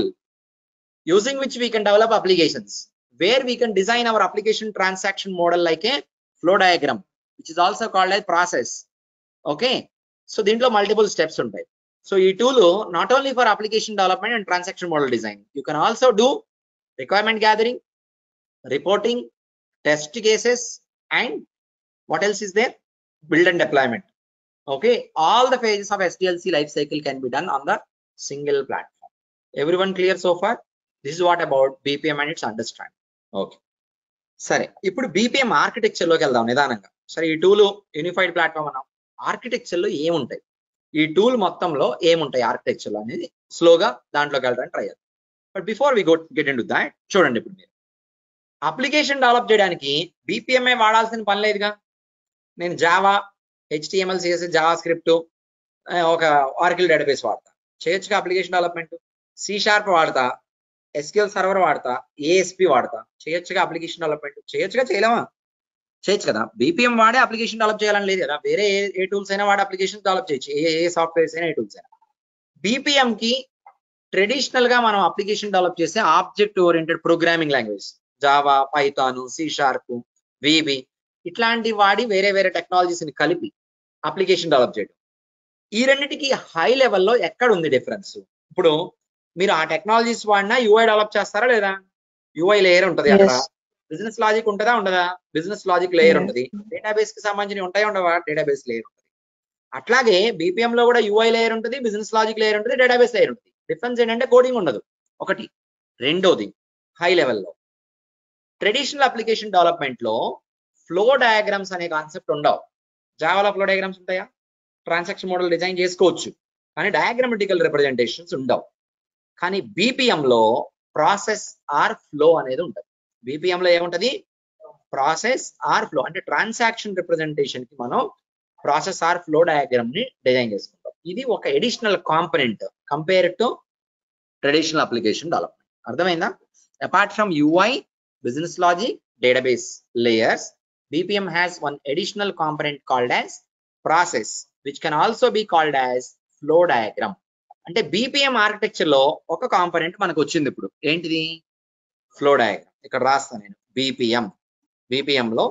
using which we can develop applications where we can design our application transaction model like a flow diagram, which is also called as process. Okay. So దీంట్లో multiple steps ఉంటాయి. So ఈ tool not only for application development and transaction model design, you can also do requirement gathering, reporting, test cases, and what else is there? Build and deployment. Okay, all the phases of SDLC life cycle can be done on the single platform. Everyone clear so far? This is what about BPM and its understanding. Okay. సరే ఇప్పుడు BPM architecture లోకి వెళ్దాం నిదానంగా సరే ఈ tool unified platform అన్నాం architecture లో ఏముంటాయి ఈ టూల్ మొత్తంలో ఏముంటాయి ఆర్కిటెక్చర్ లో అనేది స్లోగా దాంట్లోకి వెళ్ళడానికి ట్రై చేద్దాం but before we go get into that చూడండి ఇప్పుడు మీరు అప్లికేషన్ డెవలప్ చేయడానికి బీపీఎంఏ వాడాల్సిన పని లేదుగా నేను Java HTML CSS JavaScript ఒక ఆర్కిల్ డేటాబేస్ వాడతా చేయొచ్చుగా అప్లికేషన్ డెవలప్మెంట్ సి షార్ప్ వాడతా ఎస్క్యూఎల్ సర్వర్ వాడతా ఏఎస్పి వాడతా చేయొచ్చుగా అప్లికేషన్ డెవలప్మెంట్ చేయొచ్చుగా చేయలేమా చేయొచ్చు కదా బీపీఎం వాడే అప్లికేషన్ డెవలప్ చేయాలని లేదు కదా వేరే ఏ ఏ టూల్స్ అయినా వాడే అప్లికేషన్ డెవలప్ చేయొచ్చు ఏ ఏ సాఫ్ట్వేర్స్ అయినా ఏ టూల్స్ అయినా బీపీఎం కి ట్రెడిషనల్ గా మనం అప్లికేషన్ డెవలప్ చేసే object oriented programming language Java Python C sharp VB ఇట్లాంటి వాడి వేరే వేరే టెక్నాలజీస్ ని కలిపి అప్లికేషన్ డెవలప్ చేయడం ఈ రెండింటికి హై లెవెల్లో ఎక్కడ ఉంది డిఫరెన్స్ ఇప్పుడు మీరు ఆ టెక్నాలజీస్ వాడినా యూఐ డెవలప్ చేస్తారా లేదా యూఐ లేయర్ ఉంటది అక్కడ Yes. బిజినెస్ లాజిక్ ఉంటుందా ఉండదా బిజినెస్ లాజిక్ లేయర్ Yes. ఉంటది డేటాబేస్ కి సంబంధించి ఉంటాయి ఉండవా డేటాబేస్ లేయర్ ఉంటుంది అట్లాగే బీపీఎం లో కూడా యూఐ లేయర్ ఉంటుంది బిజినెస్ లాజిక్ లేయర్ ఉంటుంది డేటాబేస్ లేయర్ ఉంటుంది డిఫరెన్స్ ఏంటంటే కోడింగ్ ఉండదు ఒకటి రెండోది హై లెవెల్లో ట్రెడిషనల్ అప్లికేషన్ డెవలప్మెంట్ లో ఫ్లో డయాగ్రామ్స్ అనే కాన్సెప్ట్ ఉండవు జావాలో ఫ్లో డయాగ్రామ్స్ ఉంటాయా ట్రాన్సాక్షన్ మోడల్ డిజైన్ చేసుకోవచ్చు కానీ డయాగ్రామటికల్ రిప్రజెంటేషన్స్ ఉండవు కానీ బీపీఎం లో ప్రాసెస్ ఆర్ ఫ్లో అనేది ఉంటుంది బీపీఎం లో ఏముంటది ప్రాసెస్ ఆర్ ఫ్లో అంటే ట్రాన్సాక్షన్ రిప్రజెంటేషన్ కి మనం ప్రాసెస్ ఆర్ ఫ్లో డయాగ్రామ్ ని డిజైన్ చేసుకుంటాం ఇది ఒక additional component compare to traditional application development అర్థమైందా apart from UI business logic database layers bpm has one additional component called as process which can also be called as flow diagram అంటే BPM architecture లో ఒక component మనకు వచ్చింది ఇప్పుడు ఏంటిది flow diagram ఇక్కడ రాస్తాను నేను బీపీఎం బీపీఎం లో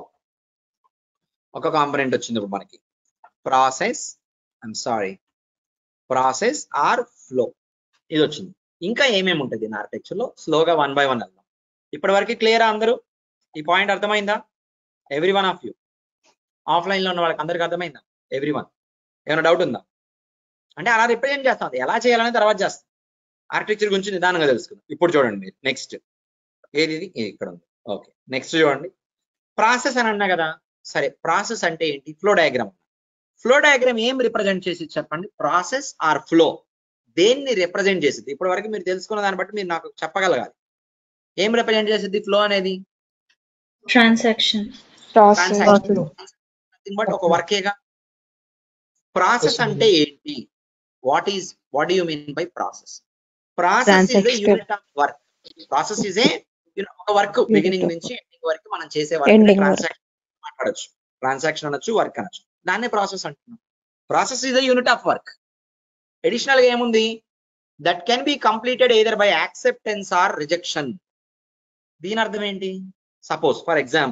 ఒక కాంపనెంట్ వచ్చింది ఇప్పుడు మనకి process I'm sorry process or flow ఇది వచ్చింది ఇంకా ఏమేమి ఉంటుంది దీని ఆర్కిటెక్చర్ లో స్లోగా వన్ బై వన్ వెళ్దాం ఇప్పటి వరకు క్లియర్ అందరూ ఈ పాయింట్ అర్థమైందా every one of you offline లో ఉన్న వాళ్ళకి అందరికి అర్థమైందా ఎవ్రీ వన్ ఏమైనా డౌట్ ఉందా అంటే అలా రిప్రజెంట్ చేస్తాం అది ఎలా చేయాలని తర్వాత చేస్తాం ఆర్కిటెక్చర్ గురించి నిదానంగా తెలుసుకుందాం ఇప్పుడు చూడండి మీరు నెక్స్ట్ ఏది ఇది ఇది ఇక్కడ ఉంది ఓకే నెక్స్ట్ చూడండి ప్రాసెస్ అని అన్నా కదా సరే ప్రాసెస్ అంటే ఏంటి ఫ్లో డయాగ్రామ్ ఫ్లో డయాగ్రామ్ ఏం రిప్రజెంట్ చేసి చెప్పండి ప్రాసెస్ ఆర్ ఫ్లో దేన్ని రిప్రజెంట్ చేసింది ఇప్పటి వరకు మీరు తెలుసుకున్న దాన్ని బట్టి మీరు నాకు చెప్పగలగాలి ఏం రిప్రజెంట్ చేసింది ఫ్లో అనేది transaction ట్రాన్సాక్షన్ బట్ ఒక వర్కేగా ప్రాసెస్ Yes, అంటే ఏంటి what is what you mean by process process is Transaction. Unit of work process is a ఒక వర్క్ బిగినింగ్ of నుంచి ఎండింగ్ వరకు మనం చేసే వర్క్ Ending work. ట్రాన్సాక్షన్ మాట్లాడొచ్చు ట్రాన్సాక్షన్ అనొచ్చు వర్క్ అనొచ్చు దాన్నే ప్రాసెస్ అంటున్నాం process is a unit of work additional గా ఏముంది that can be completed either by acceptance or rejection దీని అర్థం ఏంటి సపోజ్ ఫర్ ఎగ్జాంపుల్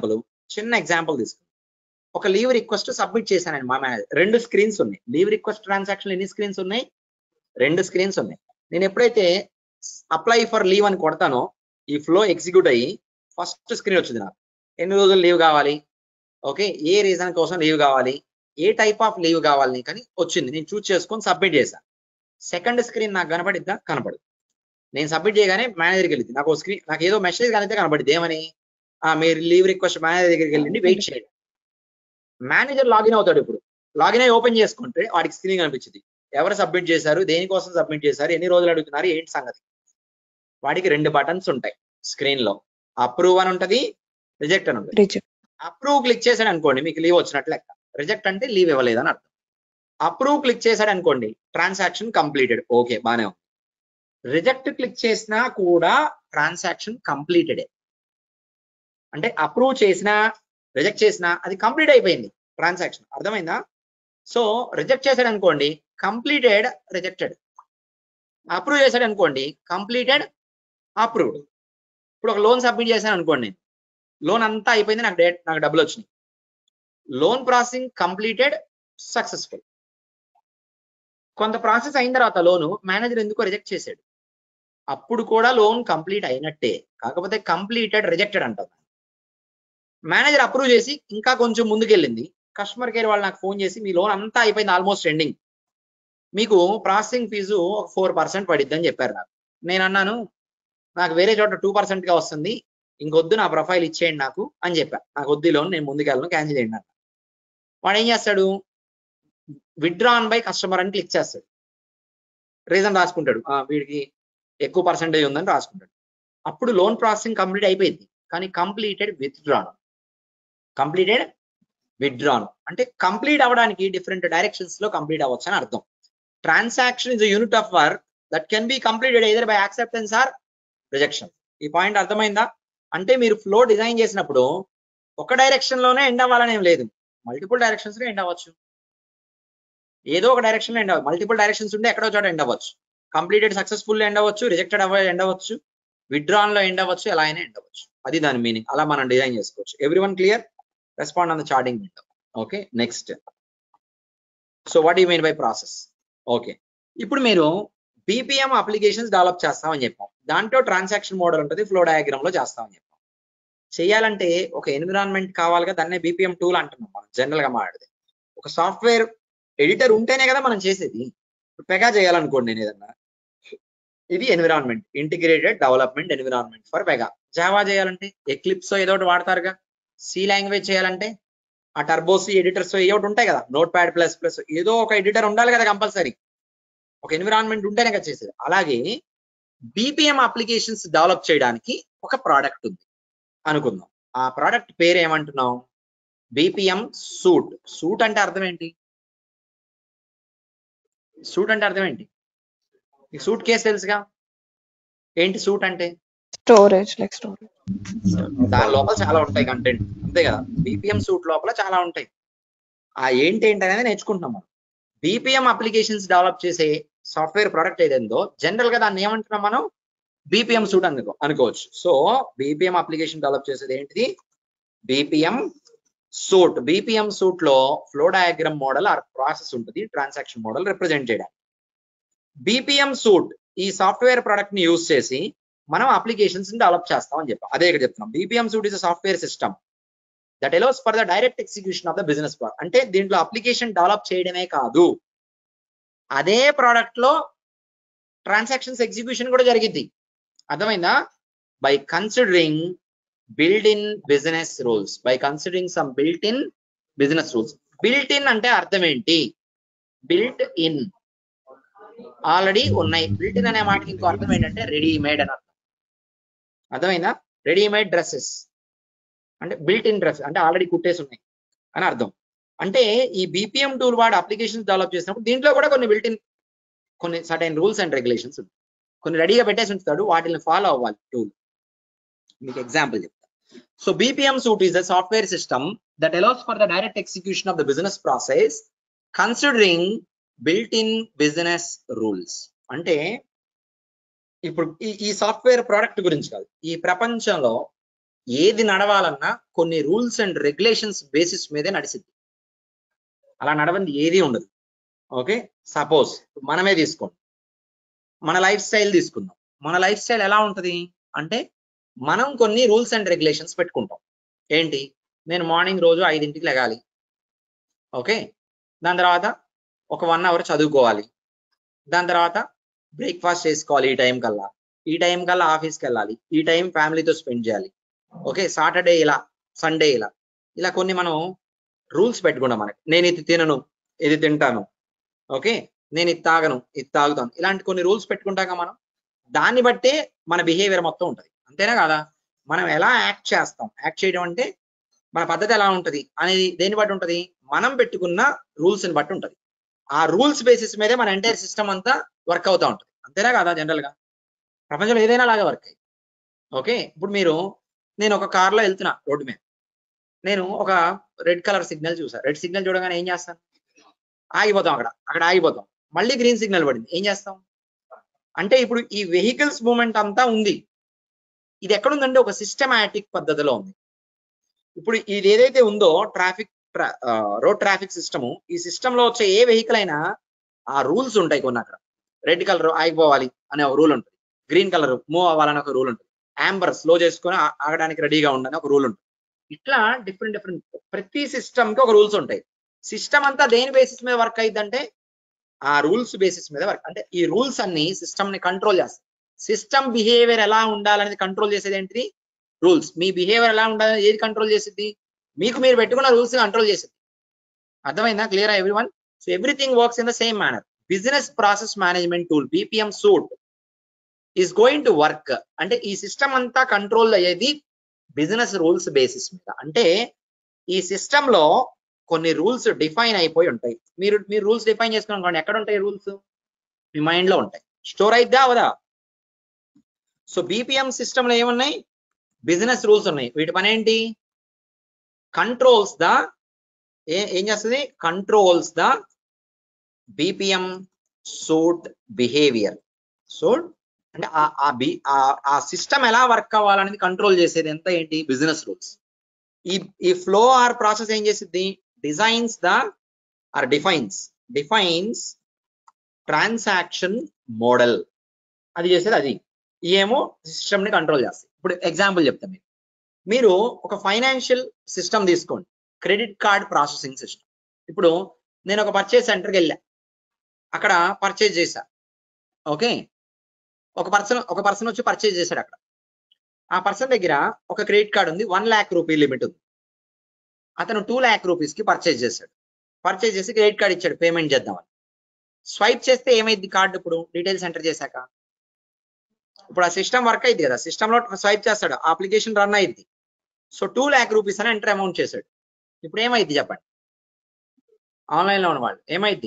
చిన్న ఎగ్జాంపుల్ తీసుకుందాం ఒక లీవ్ రిక్వెస్ట్ సబ్మిట్ చేశానండి మా మేనేజర్ రెండు స్క్రీన్స్ ఉన్నాయి లీవ్ రిక్వెస్ట్ ట్రాన్సాక్షన్ ఎన్ని స్క్రీన్స్ ఉన్నాయి రెండు స్క్రీన్స్ ఉన్నాయి నేను ఎప్పుడైతే అప్లై ఫర్ లీవ్ అని కొడతానో ఈ ఫ్లో ఎగ్జిక్యూట్ అయ్యి ఫస్ట్ స్క్రీన్ వచ్చింది నాకు ఎన్ని రోజులు లీవ్ కావాలి ఓకే ఏ రీజన్ కోసం లీవ్ కావాలి ఏ టైప్ ఆఫ్ లీవ్ కావాలి నీకు అని వచ్చింది నేను చూస్ చేసుకొని సబ్మిట్ చేశాను సెకండ్ స్క్రీన్ నాకు కనపడిద్దా కనపడదు నేను సబ్మిట్ చేయగానే మేనేజర్కి వెళ్ళింది నాకు స్క్రీన్ నాకు ఏదో మెసేజ్ కనిపితే కనపడింది ఏమని ఆ, మీరు లీవ్ రిక్వెస్ట్ మేనేజర్ దగ్గరికి వెళ్ళండి వెయిట్ చేయండి మేనేజర్ లాగిన్ అవుతాడు ఇప్పుడు లాగిన్ అయ్యి ఓపెన్ చేసుకుంటే వాడికి స్క్రీన్ కనిపించింది ఎవరు సబ్మిట్ చేశారు దేనికోసం సబ్మిట్ చేశారు ఎన్ని రోజులు అడుగుతున్నారు ఏంటి సంగతి వాడికి రెండు బటన్స్ ఉంటాయి స్క్రీన్ లో అప్రూవ్ అని ఉంటది రిజెక్ట్ అని ఉంటుంది రిజెక్ట్ అప్రూవ్ క్లిక్ చేశాడు అనుకోండి మీకు లీవ్ వచ్చినట్లు లెక్క రిజెక్ట్ అంటే లీవ్ ఇవ్వలేదని అర్థం అప్రూవ్ క్లిక్ చేశాడు అనుకోండి ట్రాన్సాక్షన్ కంప్లీటెడ్ ఓకే బానే ఉంది రిజెక్ట్ క్లిక్ చేసినా కూడా ట్రాన్సాక్షన్ కంప్లీటెడ్ అంటే అప్రూవ్ చేసినా రిజెక్ట్ చేసినా అది కంప్లీట్ అయిపోయింది ట్రాన్సాక్షన్ అర్థమైందా సో రిజెక్ట్ చేశాడు అనుకోండి కంప్లీటెడ్ రిజెక్టెడ్ అప్రూవ్ చేశాడు అనుకోండి కంప్లీటెడ్ అప్రూవ్డ్ ఇప్పుడు ఒక లోన్ సబ్మిట్ చేశాను అనుకోండి నేను లోన్ అంతా అయిపోయింది నాకు డేట్ నాకు డబ్బులు వచ్చినాయి లోన్ ప్రాసెసింగ్ కంప్లీటెడ్ సక్సెస్ఫుల్ కొంత ప్రాసెస్ అయిన తర్వాత లోను మేనేజర్ ఎందుకో రిజెక్ట్ చేశాడు అప్పుడు కూడా లోన్ కంప్లీట్ అయినట్టే కాకపోతే కంప్లీటెడ్ రిజెక్టెడ్ అంటుంది మేనేజర్ అప్రూవ్ చేసి ఇంకా కొంచెం ముందుకెళ్ళింది కస్టమర్ కేర్ వాళ్ళు నాకు ఫోన్ చేసి మీ లోన్ అంతా అయిపోయింది ఆల్మోస్ట్ ఎండింగ్ మీకు ప్రాసెసింగ్ ఫీజు ఒక ఫోర్ పర్సెంట్ పడిద్ది అని చెప్పారు నాకు నేను అన్నాను నాకు వేరే చోట టూ పర్సెంట్ గా వస్తుంది ఇంకొద్దు నా ప్రొఫైల్ ఇచ్చేయండి నాకు అని చెప్పా నాకు వద్దు ఈ లోన్ నేను ముందుకెళ్ళను క్యాన్సిల్ చేయండి అన్న వాడు ఏం చేస్తాడు విత్డ్రాన్ బై కస్టమర్ అని క్లిక్ చేస్తాడు రీజన్ రాసుకుంటాడు "ఆ, వీడికి ఎక్కువ పర్సెంటేజ్ ఉందని రాసుకుంటాడు అప్పుడు లోన్ ప్రాసెసింగ్ కంప్లీట్ అయిపోయింది కానీ కంప్లీటెడ్ విత్డ్రాన్ కంప్లీటెడ్ విత్డ్రాన్ అంటే కంప్లీట్ అవ్వడానికి డిఫరెంట్ డైరెక్షన్స్ లో కంప్లీట్ అవ్వచ్చు అని అర్థం transaction is unit of work that can be completed either by acceptance or rejection ఈ పాయింట్ అర్థమైందా అంటే మీరు ఫ్లో డిజైన్ చేసినప్పుడు ఒక డైరెక్షన్ లోనే ఎండ్ అవ్వాలని ఏం లేదు మల్టిపుల్ డైరెక్షన్స్ లో ఎండ్ అవ్వచ్చు ఏదో ఒక డైరెక్షన్ లో ఎండ్ అవ్వచ్చు మల్టిపుల్ డైరెక్షన్స్ ఉంటే ఎక్కడో చోట ఎండ్ అవ్వచ్చు కంప్లీటెడ్ సక్సెస్ఫుల్ ఎండ్ అవ్వచ్చు రిజెక్టెడ్ అవ్వ ఎండ్ అవ్వచ్చు విత్డ్రాన్ లో ఎండ్ అవ్వచ్చు ఎలా అయినా ఎండ్ అవ్వచ్చు అది దాని మీనింగ్ అలా మనం డిజైన్ చేసుకోవచ్చు every one clear respond on the charting window okay next so what you mean by process okay ఇప్పుడు మీరు బీపీఎం అప్లికేషన్స్ డెవలప్ చేస్తామని చెప్పాం దాంట్లో ట్రాన్సాక్షన్ మోడల్ ఉంటుంది ఫ్లో డయాగ్రామ్ లో చేస్తామని చెప్పాం చేయాలంటే ఒక ఎన్విరాన్మెంట్ కావాలిగా దాన్నే బీపీఎం టూల్ అంటున్నాం మనం జనరల్ గా మాట్లాడితే ఒక సాఫ్ట్వేర్ ఎడిటర్ ఉంటేనే కదా మనం చేసేది పెగా చేయాలనుకోండి నేను ఏదన్నా ఇది environment integrated development environment for Pega Java చేయాలంటే ఎక్లిప్స్ ఏదో ఒకటి వాడతారుగా సి లాంగ్వేజ్ చేయాలంటే ఆ టర్బోసి ఎడిటర్స్ ఏదో ఒకటి ఉంటాయి కదా నోట్ ప్యాడ్ ప్లస్ ప్లస్ ఏదో ఒక ఎడిటర్ ఉండాలి కదా కంపల్సరీ ఒక ఎన్విరాన్మెంట్ ఉంటేనే కదా చేసేది అలాగే బీపీఎం అప్లికేషన్స్ డెవలప్ చేయడానికి ఒక ప్రోడక్ట్ ఉంది అనుకుందాం ఆ ప్రోడక్ట్ పేరు ఏమంటున్నాం బీపీఎం సూట్ సూట్ అంటే అర్థం ఏంటి సూట్ అంటే అర్థం ఏంటి ఈ సూట్ కేసు తెలుసుగా ఏంటి సూట్ అంటే స్టోరేజ్ లైక్ స్టోరేజ్ దాని లోపల చాలా ఉంటాయి కంటెంట్ అంతే కదా బీపీఎం సూట్ లోపల చాలా ఉంటాయి ఆ ఏంటి ఏంటి అనేది నేర్చుకుంటున్నాం మనం బీపీఎం అప్లికేషన్స్ డెవలప్ చేసే సాఫ్ట్వేర్ ప్రోడక్ట్ ఏదైందో జనరల్ గా దాన్ని ఏమంటున్నాం మనం బీపీఎం సూట్ అనుకో అనుకోవచ్చు సో బీపీఎం అప్లికేషన్ డెవలప్ చేసేది ఏంటిది బీపీఎం సూట్ బీపీఎం సూట్ లో flow diagram model or process ఉంటుంది ట్రాన్సాక్షన్ మోడల్ రిప్రజెంట్ చేయడానికి బీపీఎం సూట్ ఈ సాఫ్ట్వేర్ ప్రోడక్ట్ ని యూజ్ చేసి మనం అప్లికేషన్స్ డెవలప్ చేస్తాం అని చెప్పాం అదే ఇక్కడ చెప్తున్నాం BPM suite is software system that allows for the direct execution of the business అంటే దీంట్లో అప్లికేషన్ డెవలప్ చేయడమే కాదు అదే ప్రోడక్ట్ లో ట్రాన్సాక్షన్స్ ఎగ్జిక్యూషన్ కూడా జరిగింది అర్థమైందా by considering build in business rules by considering some built in business rules built in అంటే అర్థం ఏంటి బిల్ట్ ఇన్ ఆల్రెడీ ఉన్నాయి బిల్ట్ ఇన్ అనే మాటకి ఇంకో అర్థం ఏంటంటే రెడీమేడ్ అని అర్థం అర్థమైందా రెడీమేడ్ డ్రెస్సెస్ అంటే బిల్ట్ ఇన్ డ్రెస్ అంటే ఆల్రెడీ కుట్టేసి ఉన్నాయి అని అర్థం అంటే ఈ బీపీఎం టూల్ వాడు అప్లికేషన్స్ డెవలప్ చేసినప్పుడు దీంట్లో కూడా కొన్ని బిల్ట్ ఇన్ కొన్ని సర్టైన్ రూల్స్ అండ్ రెగ్యులేషన్స్ ఉంటాయి కొన్ని రెడీగా పెట్టేసి ఉంచుతాడు వాటిని ఫాలో అవ్వాలి టూల్ మీకు ఎగ్జాంపుల్ చెప్తా so BPM suite is the software system that allows for the direct execution of the business process considering built in business rules అంటే ఇప్పుడు ఈ ఈ సాఫ్ట్వేర్ ప్రోడక్ట్ గురించి కాదు ఈ ప్రపంచంలో ఏది నడవాలన్నా కొన్ని రూల్స్ అండ్ రెగ్యులేషన్స్ బేసిస్ మీదే నడిచింది అలా నడవంది ఏది ఉండదు ఓకే సపోజ్ మనమే తీసుకోండి మన లైఫ్ స్టైల్ తీసుకుందాం మన లైఫ్ స్టైల్ ఎలా ఉంటది అంటే మనం కొన్ని రూల్స్ అండ్ రెగ్యులేషన్స్ పెట్టుకుంటాం ఏంటి నేను మార్నింగ్ రోజు ఐదింటికి లెగాలి ఓకే దాని తర్వాత ఒక వన్ అవర్ చదువుకోవాలి దాని తర్వాత బ్రేక్ఫాస్ట్ చేసుకోవాలి ఈ టైం కల్లా ఈ టైం కల్లా ఆఫీస్కి వెళ్ళాలి ఈ టైం ఫ్యామిలీతో స్పెండ్ చేయాలి ఓకే సాటర్డే ఇలా సండే ఇలా ఇలా కొన్ని మనం రూల్స్ పెట్టుకున్నాం మనకి నేను ఇది తినను ఇది తింటాను ఓకే నేను ఇది తాగను ఇది తాగుతాను ఇలాంటి కొన్ని రూల్స్ పెట్టుకుంటాక మనం దాన్ని బట్టే మన బిహేవియర్ మొత్తం ఉంటుంది అంతేనా కాదా మనం ఎలా యాక్ట్ చేస్తాం యాక్ట్ చేయడం అంటే మన పద్ధతి ఎలా ఉంటది అనేది దేన్ని బట్టి ఉంటది మనం పెట్టుకున్న రూల్స్ ని బట్టి ఉంటది ఆ రూల్స్ బేసిస్ మీదే మన ఎంటైర్ సిస్టమ్ అంతా వర్క్ అవుతా ఉంటుంది అంతేనా కాదా జనరల్ గా ప్రపంచంలో ఏదైనా అలాగే వర్క్ అయ్యి ఓకే ఇప్పుడు మీరు నేను ఒక కార్ లో వెళ్తున్నా రోడ్డు మీద నేను ఒక రెడ్ కలర్ సిగ్నల్ చూసా రెడ్ సిగ్నల్ చూడగానే ఏం చేస్తాను ఆగిపోతాం అక్కడ అక్కడ ఆగిపోతాం మళ్ళీ గ్రీన్ సిగ్నల్ పడింది ఏం చేస్తాం అంటే ఇప్పుడు ఈ వెహికల్స్ మూమెంట్ అంతా ఉంది ఇది ఎక్కడుందంటే ఒక సిస్టమాటిక్ పద్ధతిలో ఉంది ఇప్పుడు ఇది ఏదైతే ఉందో ట్రాఫిక్ రోడ్ ట్రాఫిక్ సిస్టమ్ ఈ సిస్టమ్ లో వచ్చే ఏ వెహికల్ అయినా ఆ రూల్స్ ఉంటాయి కొన్ని అక్కడ రెడ్ కలర్ ఆగిపోవాలి అనే ఒక రూల్ ఉంటుంది గ్రీన్ కలర్ మూవ్ అవ్వాలని ఒక రూల్ ఉంటుంది యాంబర్ స్లో చేసుకొని ఆ- ఆగడానికి రెడీగా ఉండని ఒక రూల్ ఉంటుంది ఇట్లా డిఫరెంట్ డిఫరెంట్ ప్రతి సిస్టమ్ కి ఒక రూల్స్ ఉంటాయి సిస్టమ్ అంతా దేని బేసిస్ మీద వర్క్ అయిందంటే ఆ రూల్స్ బేసిస్ మీద వర్క్ అంటే ఈ రూల్స్ అన్ని సిస్టమ్ ని కంట్రోల్ చేస్తాయి సిస్టమ్ బిహేవియర్ ఎలా ఉండాలనేది కంట్రోల్ చేసేది ఏంటిది రూల్స్ మీ బిహేవియర్ ఎలా ఉండాలని ఏది కంట్రోల్ చేసిద్ది మీకు మీరు పెట్టుకున్న రూల్స్ కంట్రోల్ చేసిద్ది అర్థమైందా clear every one so everything works in the same manner business process management tool BPM suite is going to work అంటే ఈ సిస్టమ్ అంతా కంట్రోల్ అయ్యేది బిజినెస్ రూల్స్ బేసిస్ మీద అంటే ఈ సిస్టమ్ లో కొన్ని రూల్స్ డిఫైన్ అయిపోయి ఉంటాయి మీరు మీరు రూల్స్ డిఫైన్ చేసుకుని ఎక్కడ ఉంటాయి రూల్స్ మీ మైండ్ లో ఉంటాయి స్టోర్ అయిద్దా అవదా సో బీపీఎం సిస్టమ్ లో ఏమున్నాయి బిజినెస్ రూల్స్ ఉన్నాయి వీటి పని ఏంటి కంట్రోల్స్ ద ఏం చేస్తుంది controls the BPM suite behaviour suite అంటే ఆ- ఆ బి ఆ- ఆ సిస్టమ్ ఎలా వర్క్ అవ్వాలనేది కంట్రోల్ చేసేది ఎంత ఏంటి బిజినెస్ రూల్స్ ఈ ఈ ఫ్లో ఆర్ ప్రాసెస్ ఏం చేసిద్ది designs the or defines defines transaction model అది చేసేది అది ఏమో సిస్టమ్ ని కంట్రోల్ చేస్తాయి ఇప్పుడు ఎగ్జాంపుల్ చెప్తాను మీకు మీరు ఒక ఫైనాన్షియల్ సిస్టమ్ తీసుకోండి క్రెడిట్ కార్డ్ ప్రాసెసింగ్ సిస్టమ్ ఇప్పుడు నేను ఒక పర్చేజ్ సెంటర్కి వెళ్ళా అక్కడ పర్చేజ్ చేశా ఓకే ఒక పర్సన్ ఒక పర్సన్ వచ్చి పర్చేజ్ చేశాడు అక్కడ ఆ పర్సన్ దగ్గర ఒక క్రెడిట్ కార్డ్ ఉంది వన్ ల్యాక్ రూపీ లిమిట్ ఉంది అతను టూ ల్యాక్ రూపీస్ కి పర్చేజ్ చేశాడు పర్చేజ్ చేసి క్రెడిట్ కార్డ్ ఇచ్చాడు పేమెంట్ చేద్దామని స్వైప్ చేస్తే ఏమైంది కార్డు ఇప్పుడు డీటెయిల్స్ ఎంటర్ చేశాక ఇప్పుడు ఆ సిస్టమ్ వర్క్ అయింది కదా సిస్టమ్ లో స్వైప్ చేస్తాడు అప్లికేషన్ రన్ అయింది సో టూ ల్యాక్ రూపీస్ అని ఎంటర్ అమౌంట్ చేశాడు ఇప్పుడు ఏమైంది చెప్పండి ఆన్లైన్ లో ఉన్న వాళ్ళు ఏమైంది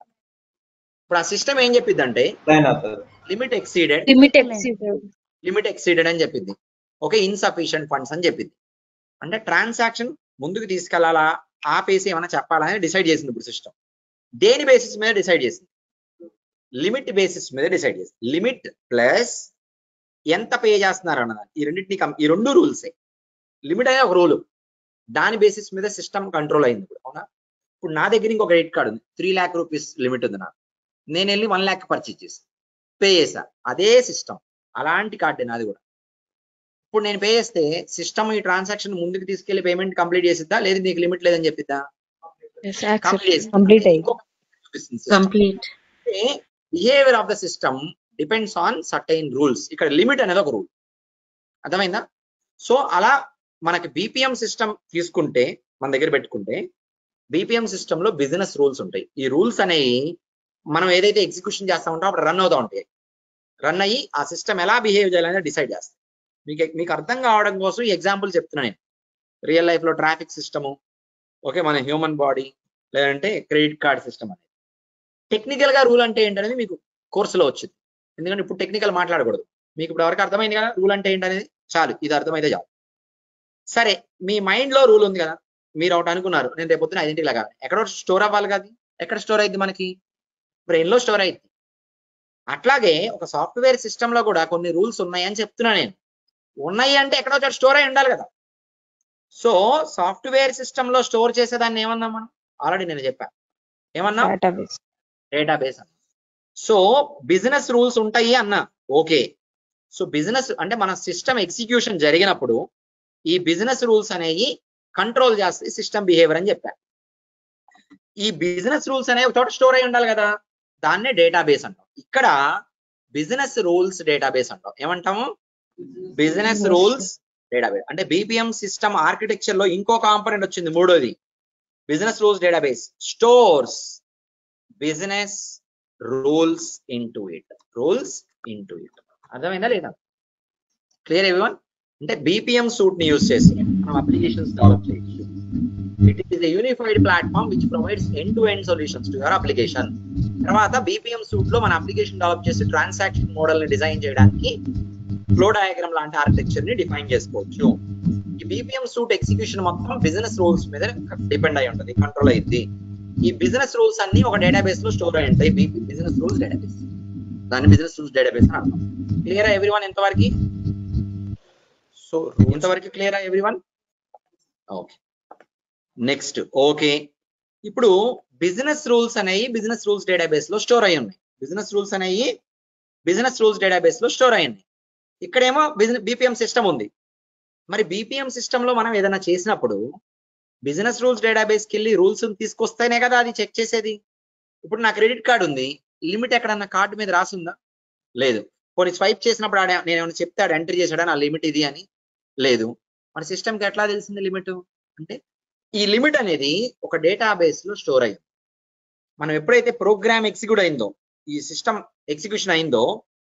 ఇప్పుడు ఆ సిస్టమ్ ఏం చెప్పిద్ది అంటే లైన్ అవుతుంది limit exceeded limit exceeded limit exceeded అని చెప్పింది ఓకే ఇన్సఫిషియంట్ ఫండ్స్ అని చెప్పింది అంటే ట్రాన్సాక్షన్ ముందుకు తీసుకెళ్లాలా ఆపేసి ఏమైనా చెప్పాలా అని డిసైడ్ చేసింది ఇప్పుడు సిస్టమ్ దేని బేసిస్ మీద డిసైడ్ చేసింది లిమిట్ బేసిస్ మీద డిసైడ్ చేసింది లిమిట్ ప్లస్ ఎంత పే చేస్తున్నారు అన్నదాన్ని ఈ రెండింటిని కం- ఈ రెండు రూల్సే లిమిట్ అనే ఒక రూల్ దాని బేసిస్ మీద సిస్టమ్ కంట్రోల్ అయింది ఇప్పుడు అవునా ఇప్పుడు నా దగ్గర ఇంకొక క్రెడిట్ కార్డు ఉంది త్రీ ల్యాక్ రూపీస్ లిమిట్ ఉంది నాకు నేను వెళ్ళి వన్ ల్యాక్ పర్చేజ్ చేశాను పే చేశా అదే సిస్టమ్ అలాంటి కార్డే నాది కూడా ఇప్పుడు నేను పే చేస్తే సిస్టమ్ ఈ ట్రాన్సాక్షన్ ముందుకు తీసుకెళ్లి పేమెంట్ కంప్లీట్ చేసిద్దా లేదు నీకు లిమిట్ లేదని చెప్పిద్దా కంప్లీట్ చేసి కంప్లీట్ అయ్యి complete behaviour of the system depends on certain rules ఇక్కడ లిమిట్ అనేది ఒక రూల్ అర్థమైందా సో అలా మనకి బీపీఎం సిస్టమ్ తీసుకుంటే మన దగ్గర పెట్టుకుంటే బీపీఎం సిస్టమ్ లో బిజినెస్ రూల్స్ ఉంటాయి ఈ రూల్స్ అనేవి మనం ఏదైతే ఎగ్జిక్యూషన్ చేస్తా ఉంటామో అప్పుడు రన్ అవుతా ఉంటాయి రన్ అయ్యి ఆ సిస్టమ్ ఎలా బిహేవ్ చేయాలని డిసైడ్ చేస్తాం మీకు మీకు అర్థం కావడం కోసం ఈ ఎగ్జాంపుల్ చెప్తున్నా నేను రియల్ లైఫ్ లో ట్రాఫిక్ సిస్టము ఓకే మన హ్యూమన్ బాడీ లేదంటే క్రెడిట్ కార్డ్ సిస్టమ్ అనేది టెక్నికల్ గా రూల్ అంటే ఏంటనేది మీకు కోర్సులో వచ్చింది ఎందుకంటే ఇప్పుడు టెక్నికల్ మాట్లాడకూడదు మీకు ఇప్పుడు ఎవరికి అర్థమైంది కదా రూల్ అంటే ఏంటనేది చాలు ఇది అర్థమైతే చాలు సరే మీ మైండ్ లో రూల్ ఉంది కదా మీరు ఒకటి అనుకున్నారు నేను రేపు పొద్దున ఐడెంటిటీ లాగా ఎక్కడో స్టోర్ అవ్వాలి కదా ఎక్కడ స్టోర్ అయింది మనకి బ్రెయిన్ లో స్టోర్ అయింది అట్లాగే ఒక సాఫ్ట్వేర్ సిస్టమ్ లో కూడా కొన్ని రూల్స్ ఉన్నాయని చెప్తున్నా నేను ఉన్నాయి అంటే ఎక్కడో చోట స్టోర్ అయి ఉండాలి కదా సో సాఫ్ట్వేర్ సిస్టమ్ లో స్టోర్ చేసేదాన్ని ఏమన్నాం మనం ఆల్రెడీ నేను చెప్పా ఏమన్నా డేటాబేస్ డేటాబేస్ అన్న సో బిజినెస్ రూల్స్ ఉంటాయి అన్న ఓకే సో బిజినెస్ అంటే మన సిస్టమ్ ఎగ్జిక్యూషన్ జరిగినప్పుడు ఈ బిజినెస్ రూల్స్ అనేవి కంట్రోల్ చేస్తాయి సిస్టమ్ బిహేవియర్ అని చెప్పా ఈ బిజినెస్ రూల్స్ అనేవి ఒక చోట స్టోర్ అయి ఉండాలి కదా దాన్నే డేటాబేస్ అంటాం ఇక్కడ బిజినెస్ రూల్స్ డేటాబేస్ అంటాం ఏమంటాము బిజినెస్ రూల్స్ డేటాబేస్ అంటే బీపీఎం సిస్టమ్ ఆర్కిటెక్చర్ లో ఇంకో కాంపనెంట్ వచ్చింది మూడోది business rules database stores business rules into it rules into it అర్థమైందా లేదా క్లియర్ ఎవ్రీవన్ అంటే బీపీఎం సూట్ ని యూస్ చేసి మనం అప్లికేషన్స్ డెవలప్ చేయొచ్చు it is a unified platform which provides end to end solutions to your application తర్వాత BPM suite లో మన అప్లికేషన్ డెవలప్ చేసి ట్రాన్సాక్షన్ మోడల్ ని డిజైన్ చేయడానికి ఫ్లో డయాగ్రామ్ లాంటి ఆర్కిటెక్చర్ ని డిఫైన్ చేసుకోవచ్చు ఈ బీపీఎం సూట్ ఎగ్జిక్యూషన్ మొత్తం బిజినెస్ రూల్స్ మీద డిపెండ్ అయి ఉంటుంది కంట్రోల్ అయింది ఈ బిజినెస్ రూల్స్ అన్ని ఒక డేటాబేస్ లో స్టోర్ అయి ఉంటాయి బిజినెస్ రూల్స్ డేటాబేస్ దాన్ని బిజినెస్ రూల్స్ డేటాబేస్ అని అంటాం క్లియర్ ఎవ్రీవన్ ఎంతవరకు సో ఇంతవరకు clear everyone okay next okay ఇప్పుడు బిజినెస్ రూల్స్ అనేవి బిజినెస్ రూల్స్ డేటాబేస్ లో స్టోర్ అయి ఉన్నాయి బిజినెస్ రూల్స్ అనేవి బిజినెస్ రూల్స్ డేటాబేస్ లో స్టోర్ అయి ఉన్నాయి ఇక్కడేమో బిజినెస్ బీపీఎం సిస్టమ్ ఉంది మరి బీపీఎం సిస్టమ్ లో మనం ఏదైనా చేసినప్పుడు బిజినెస్ రూల్స్ డేటాబేస్ కి వెళ్ళి రూల్స్ తీసుకొస్తేనే కదా అది చెక్ చేసేది ఇప్పుడు నా క్రెడిట్ కార్డు ఉంది లిమిట్ ఎక్కడన్నా కార్డు మీద రాసుందా లేదు కొన్ని స్వైప్ చేసినప్పుడు ఆడ నేను ఏమైనా చెప్తే ఆడ ఎంట్రీ చేశాడా నా లిమిట్ ఇది అని లేదు మన సిస్టమ్ కి ఎట్లా తెలిసింది లిమిట్ అంటే ఈ లిమిట్ అనేది ఒక డేటాబేస్ లో స్టోర్ అయ్యింది మనం ఎప్పుడైతే ప్రోగ్రామ్ ఎగ్జిక్యూట్ అయిందో ఈ సిస్టమ్ ఎగ్జిక్యూషన్ అయిందో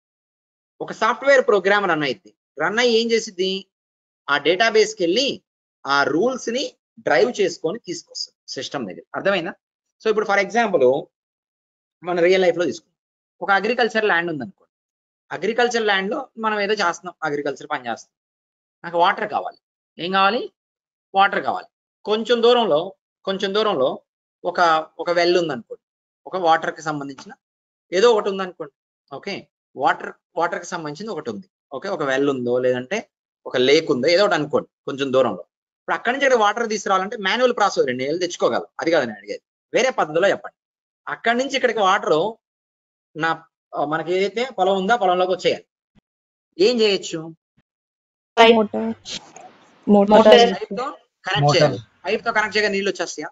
ఒక సాఫ్ట్వేర్ ప్రోగ్రామ్ రన్ అయింది రన్ అయ్యి ఏం చేసిద్ది ఆ డేటాబేస్ కి వెళ్ళి ఆ రూల్స్ ని డ్రైవ్ చేసుకొని తీసుకొస్తుంది సిస్టమ్ దగ్గర అర్థమైందా సో ఇప్పుడు ఫర్ ఎగ్జాంపుల్ మన రియల్ లైఫ్ లో తీసుకుందాం ఒక అగ్రికల్చర్ ల్యాండ్ ఉందనుకోండి అగ్రికల్చర్ ల్యాండ్ లో మనం ఏదో చేస్తున్నాం అగ్రికల్చర్ పని చేస్తున్నాం నాకు వాటర్ కావాలి ఏం కావాలి వాటర్ కావాలి కొంచెం దూరంలో కొంచెం దూరంలో ఒక ఒక వెల్ ఉందనుకోండి ఒక వాటర్ కి సంబంధించిన ఏదో ఒకటి ఉందనుకోండి ఓకే వాటర్ వాటర్ కి సంబంధించింది ఒకటి ఉంది ఓకే ఒక వెల్ ఉందో లేదంటే ఒక లేక్ ఉందో ఏదో ఒకటి అనుకోండి కొంచెం దూరంలో ఇప్పుడు అక్కడి నుంచి ఇక్కడ వాటర్ తీసుకురావాలంటే మాన్యువల్ ప్రాసెస్ రెండు ఏళ్ళు తెచ్చుకోగలం అది కాదు నేను అడిగేది వేరే పద్ధతిలో చెప్పండి అక్కడి నుంచి ఇక్కడికి వాటర్ నా ఆ, మనకి ఏదైతే పొలం ఉందో ఆ పొలంలోకి వచ్చేయాలి ఏం చేయొచ్చు మోటార్ Motor. మోటార్ పైప్ తో కనెక్ట్ చేయాలి పైప్ తో కనెక్ట్ చేయగా నీళ్ళు వచ్చేస్తాయా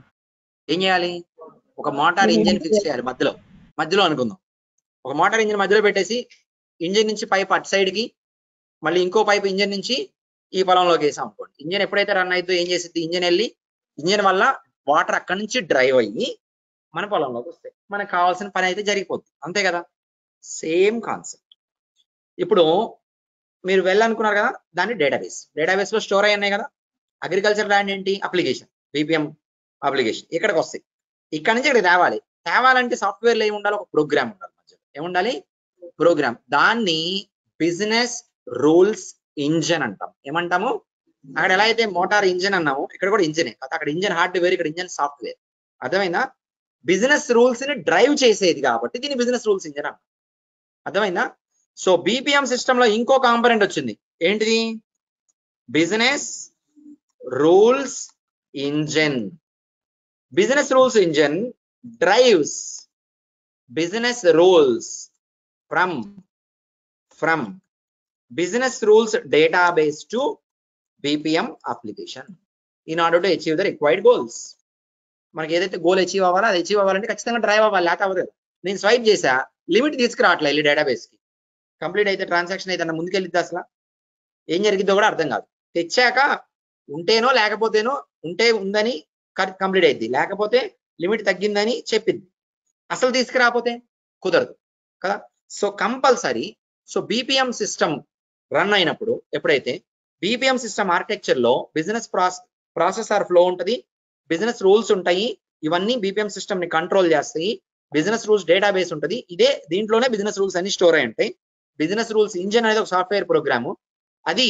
ఏం చేయాలి ఒక మోటార్ ఇంజిన్ ఫిక్స్ చేయాలి మధ్యలో మధ్యలో అనుకుందాం ఒక మోటార్ ఇంజిన్ మధ్యలో పెట్టేసి ఇంజిన్ నుంచి పైప్ అటు సైడ్ కి మళ్ళీ ఇంకో పైప్ ఇంజిన్ నుంచి ఈ పొలంలోకి వేసాం అనుకోండి ఇంజిన్ ఎప్పుడైతే రన్ అవుతుందో ఏం చేసింది ఇంజిన్ వెళ్ళి ఇంజిన్ వల్ల వాటర్ అక్కడి నుంచి డ్రైవ్ అయ్యి మన పొలంలోకి వస్తాయి మనకు కావాల్సిన పని అయితే జరిగిపోద్ది అంతే కదా సేమ్ కాన్సెప్ట్ ఇప్పుడు మీరు వెళ్ళనుకున్నారు కదా దాన్ని డేటాబేస్ డేటాబేస్ లో స్టోర్ అయి ఉన్నాయి కదా అగ్రికల్చర్ ల్యాండ్ ఏంటి అప్లికేషన్ బీపీఎం అప్లికేషన్ ఇక్కడికి వస్తాయి ఇక్కడ నుంచి ఇక్కడికి తేవాలి తేవాలంటే సాఫ్ట్వేర్ లో ఏమి ఉండాలి ఒక ప్రోగ్రామ్ ఉండాలి మధ్యలో ఏముండాలి ప్రోగ్రామ్ దాన్ని బిజినెస్ రూల్స్ ఇంజన్ అంటాం ఏమంటాము అక్కడ ఎలా అయితే మోటార్ ఇంజన్ అన్నాము ఇక్కడ కూడా ఇంజనే కాకపోతే అక్కడ ఇంజన్ హార్డ్వేర్ ఇక్కడ ఇంజన్ సాఫ్ట్వేర్ అర్థమైందా బిజినెస్ రూల్స్ ని డ్రైవ్ చేసేది కాబట్టి దీన్ని బిజినెస్ రూల్స్ ఇంజన్ అంటాం అర్థమైందా సో బీపీఎం సిస్టమ్ లో ఇంకో కాంపనెంట్ వచ్చింది ఏంటిది business rules engine business rules engine drives business rules from from business rules database to BPM application in order to achieve the required goals మనకి ఏదైతే goal achieve అవ్వాలో అది అచీవ్ అవ్వాలంటే ఖచ్చితంగా డ్రైవ్ అవ్వాలి లేక అవ్వదు కదా. నేను స్వైప్ చేసా లిమిట్ తీసుకురావట్లే ఈ డేటాబేస్ కి కంప్లీట్ అయితే ట్రాన్సాక్షన్ అయితే ముందుకెళ్ళిద్ది అసలు ఏం జరిగిద్దో కూడా అర్థం కాదు తెచ్చాక ఉంటేనో లేకపోతేనో ఉంటే ఉందని కంప్లీట్ అయింది లేకపోతే లిమిట్ తగ్గిందని చెప్పింది అసలు తీసుకురాకపోతే కుదరదు కదా so compulsory so BPM system run అయినప్పుడు ఎప్పుడైతే బీపీఎం సిస్టమ్ ఆర్కిటెక్చర్ లో బిజినెస్ ప్రాసెస్ ప్రాసెసర్ ఫ్లో ఉంటది బిజినెస్ రూల్స్ ఉంటాయి ఇవన్నీ బీపీఎం సిస్టమ్ ని కంట్రోల్ చేస్తాయి బిజినెస్ రూల్స్ డేటాబేస్ ఉంటది ఇదే దీంట్లోనే బిజినెస్ రూల్స్ అన్ని స్టోర్ అయి ఉంటాయి బిజినెస్ రూల్స్ ఇంజన్ అనేది ఒక సాఫ్ట్వేర్ ప్రోగ్రాము అది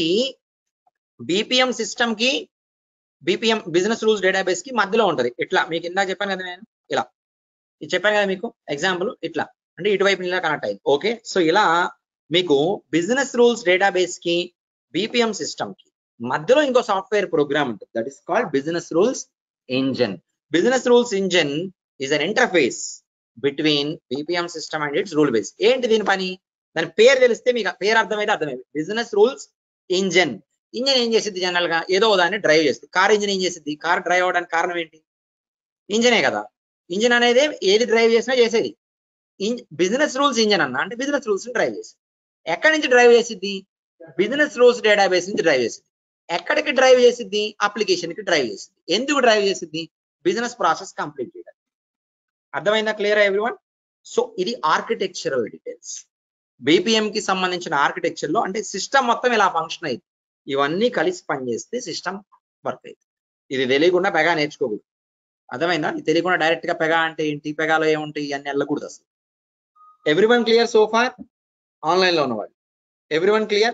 బీపీఎం సిస్టమ్ కి బీపీఎం బిజినెస్ రూల్స్ డేటాబేస్ కి మధ్యలో ఉంటది ఇట్లా మీకు ఇందాక చెప్పాను కదా నేను ఇలా ఇది చెప్పాను కదా మీకు ఎగ్జాంపుల్ ఇట్లా అంటే ఇటువైపు ఇలా కనెక్ట్ అయింది ఓకే సో ఇలా మీకు బిజినెస్ రూల్స్ డేటాబేస్ కి బీపీఎం సిస్టమ్ కి మధ్యలో ఇంకో సాఫ్ట్వేర్ ప్రోగ్రామ్ ఉంటుంది that is called business rules engine business rules engine is an interface between BPM system and its rule base ఏంటి దీని పని దాని పేరు తెలిస్తే మీకు ఆ పేరు అర్థమైతే అర్థమైంది బిజినెస్ రూల్స్ ఇంజన్ ఇంజన్ ఏం చేసింది జనరల్ గా ఏదో ఓ దాన్ని డ్రైవ్ చేస్తుంది కార్ ఇంజన్ ఏం చేసింది కార్ డ్రైవ్ అవడానికి కారణం ఏంటి ఇంజనే కదా ఇంజన్ అనేది ఏది డ్రైవ్ చేసినా చేసేది బిజినెస్ రూల్స్ ఇంజన్ అన్న అంటే బిజినెస్ రూల్స్ డ్రైవ్ చేసింది ఎక్కడి నుంచి డ్రైవ్ చేసిద్ది బిజినెస్ రూల్స్ డేటాబేస్ నుంచి డ్రైవ్ చేసింది ఎక్కడికి డ్రైవ్ చేసిద్ది అప్లికేషన్ కి డ్రైవ్ చేసింది ఎందుకు డ్రైవ్ చేసిద్ది బిజినెస్ ప్రాసెస్ కంప్లీట్ చేయడం అర్థమైందా క్లియర్ ఎవ్రీవన్ సో ఇది ఆర్కిటెక్చరల్ డీటెయిల్స్ బీపీఎం కి సంబంధించిన ఆర్కిటెక్చర్ లో అంటే సిస్టమ్ మొత్తం ఇలా ఫంక్షన్ అయింది ఇవన్నీ కలిసి పనిచేస్తే సిస్టమ్ వర్క్ అయింది ఇది తెలియకుండా పెగా నేర్చుకోకూడదు అర్థమైందా ఇది తెలియకుండా డైరెక్ట్ గా పెగా అంటే ఏంటి పెగాలో ఏముంటాయి ఇవన్నీ వెళ్ళకూడదు అసలు every one clear so far online లో ఉన్నవాళ్ళు ఎవ్రీ వన్ క్లియర్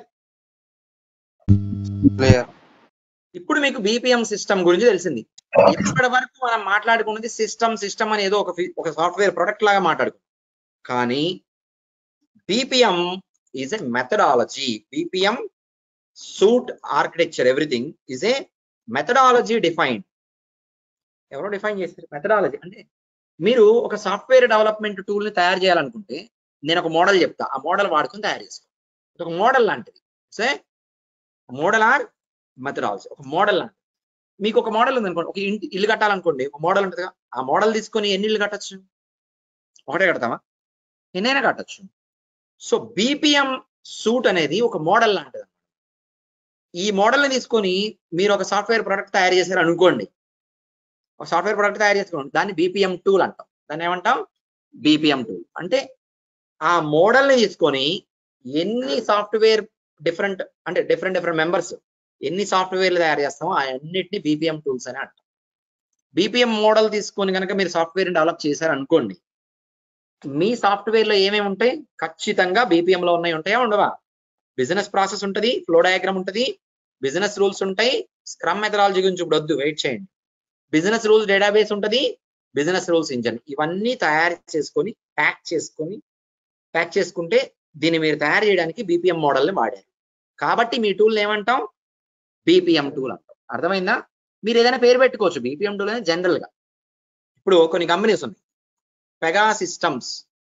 క్లియర్ ఇప్పుడు మీకు బీపీఎం సిస్టమ్ గురించి తెలిసింది ఇప్పటి వరకు మనం మాట్లాడుకున్నది సిస్టమ్ సిస్టమ్ అని ఏదో ఒక ఫి- ఒక సాఫ్ట్వేర్ ప్రొడక్ట్ లాగా మాట్లాడుకున్నాం కానీ BPM is a methodology BPM suite architecture everything is a methodology defined ఎవరో డిఫైన్ చేస్తారు మెథడాలజీ అంటే మీరు ఒక సాఫ్ట్వేర్ డెవలప్మెంట్ టూల్ ని తయారు చేయాలనుకుంటే నేను ఒక మోడల్ చెప్తా ఆ మోడల్ వాడుకొని తయారు చేసుకో ఇది ఒక మోడల్ లాంటిది సే మోడల్ ఆర్ మెథడాలజీ ఒక మోడల్ లాంటిది మీకు ఒక మోడల్ ఉంది అనుకోండి ఒక ఇంటి ఇల్లు కట్టాలనుకోండి ఒక మోడల్ ఉంటుందిగా ఆ మోడల్ తీసుకొని ఎన్ని ఇల్లు కట్టచ్చు ఒకటే కడతామా ఎన్నైనా కట్టచ్చు సో బీపీఎం సూట్ అనేది ఒక మోడల్ లాంటిది ఈ మోడల్ ని తీసుకొని మీరు ఒక సాఫ్ట్వేర్ ప్రొడక్ట్ తయారు చేశారు అనుకోండి ఒక సాఫ్ట్వేర్ ప్రొడక్ట్ తయారు చేసుకోండి దాన్ని బీపీఎం టూల్ అంటాం దాన్ని ఏమంటాం బీపీఎం టూల్ అంటే ఆ మోడల్ ని తీసుకొని ఎన్ని సాఫ్ట్వేర్ డిఫరెంట్ అంటే డిఫరెంట్ డిఫరెంట్ మెంబర్స్ ఎన్ని సాఫ్ట్వేర్లు తయారు చేస్తామో ఆ అన్నిటిని బీపీఎం టూల్స్ అని అంటాం బీపీఎం మోడల్ తీసుకొని కనుక మీరు సాఫ్ట్వేర్ డెవలప్ చేశారు అనుకోండి మీ సాఫ్ట్వేర్ లో ఏమేమి ఉంటాయి ఖచ్చితంగా బీపీఎం లో ఉన్నాయి ఉంటాయా ఉండవా బిజినెస్ ప్రాసెస్ ఉంటుంది ఫ్లో డయాగ్రామ్ ఉంటుంది బిజినెస్ రూల్స్ ఉంటాయి స్క్రమ్ మెథడాలజీ గురించి ఇప్పుడు వద్దు వెయిట్ చేయండి బిజినెస్ రూల్స్ డేటాబేస్ ఉంటుంది బిజినెస్ రూల్స్ ఇంజన్ ఇవన్నీ తయారు చేసుకొని ప్యాక్ చేసుకొని ప్యాక్ చేసుకుంటే దీన్ని మీరు తయారు చేయడానికి బీపీఎం మోడల్ని వాడారు కాబట్టి మీ టూల్ ఏమంటాం బీపీఎం టూల్ అంటాం అర్థమైందా మీరు ఏదైనా పేరు పెట్టుకోవచ్చు బీపీఎం టూల్ అనేది జనరల్ గా ఇప్పుడు కొన్ని కంపెనీస్ ఉన్నాయి పెగా సిస్టమ్స్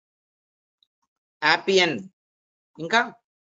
యాపియన్ ఇంకా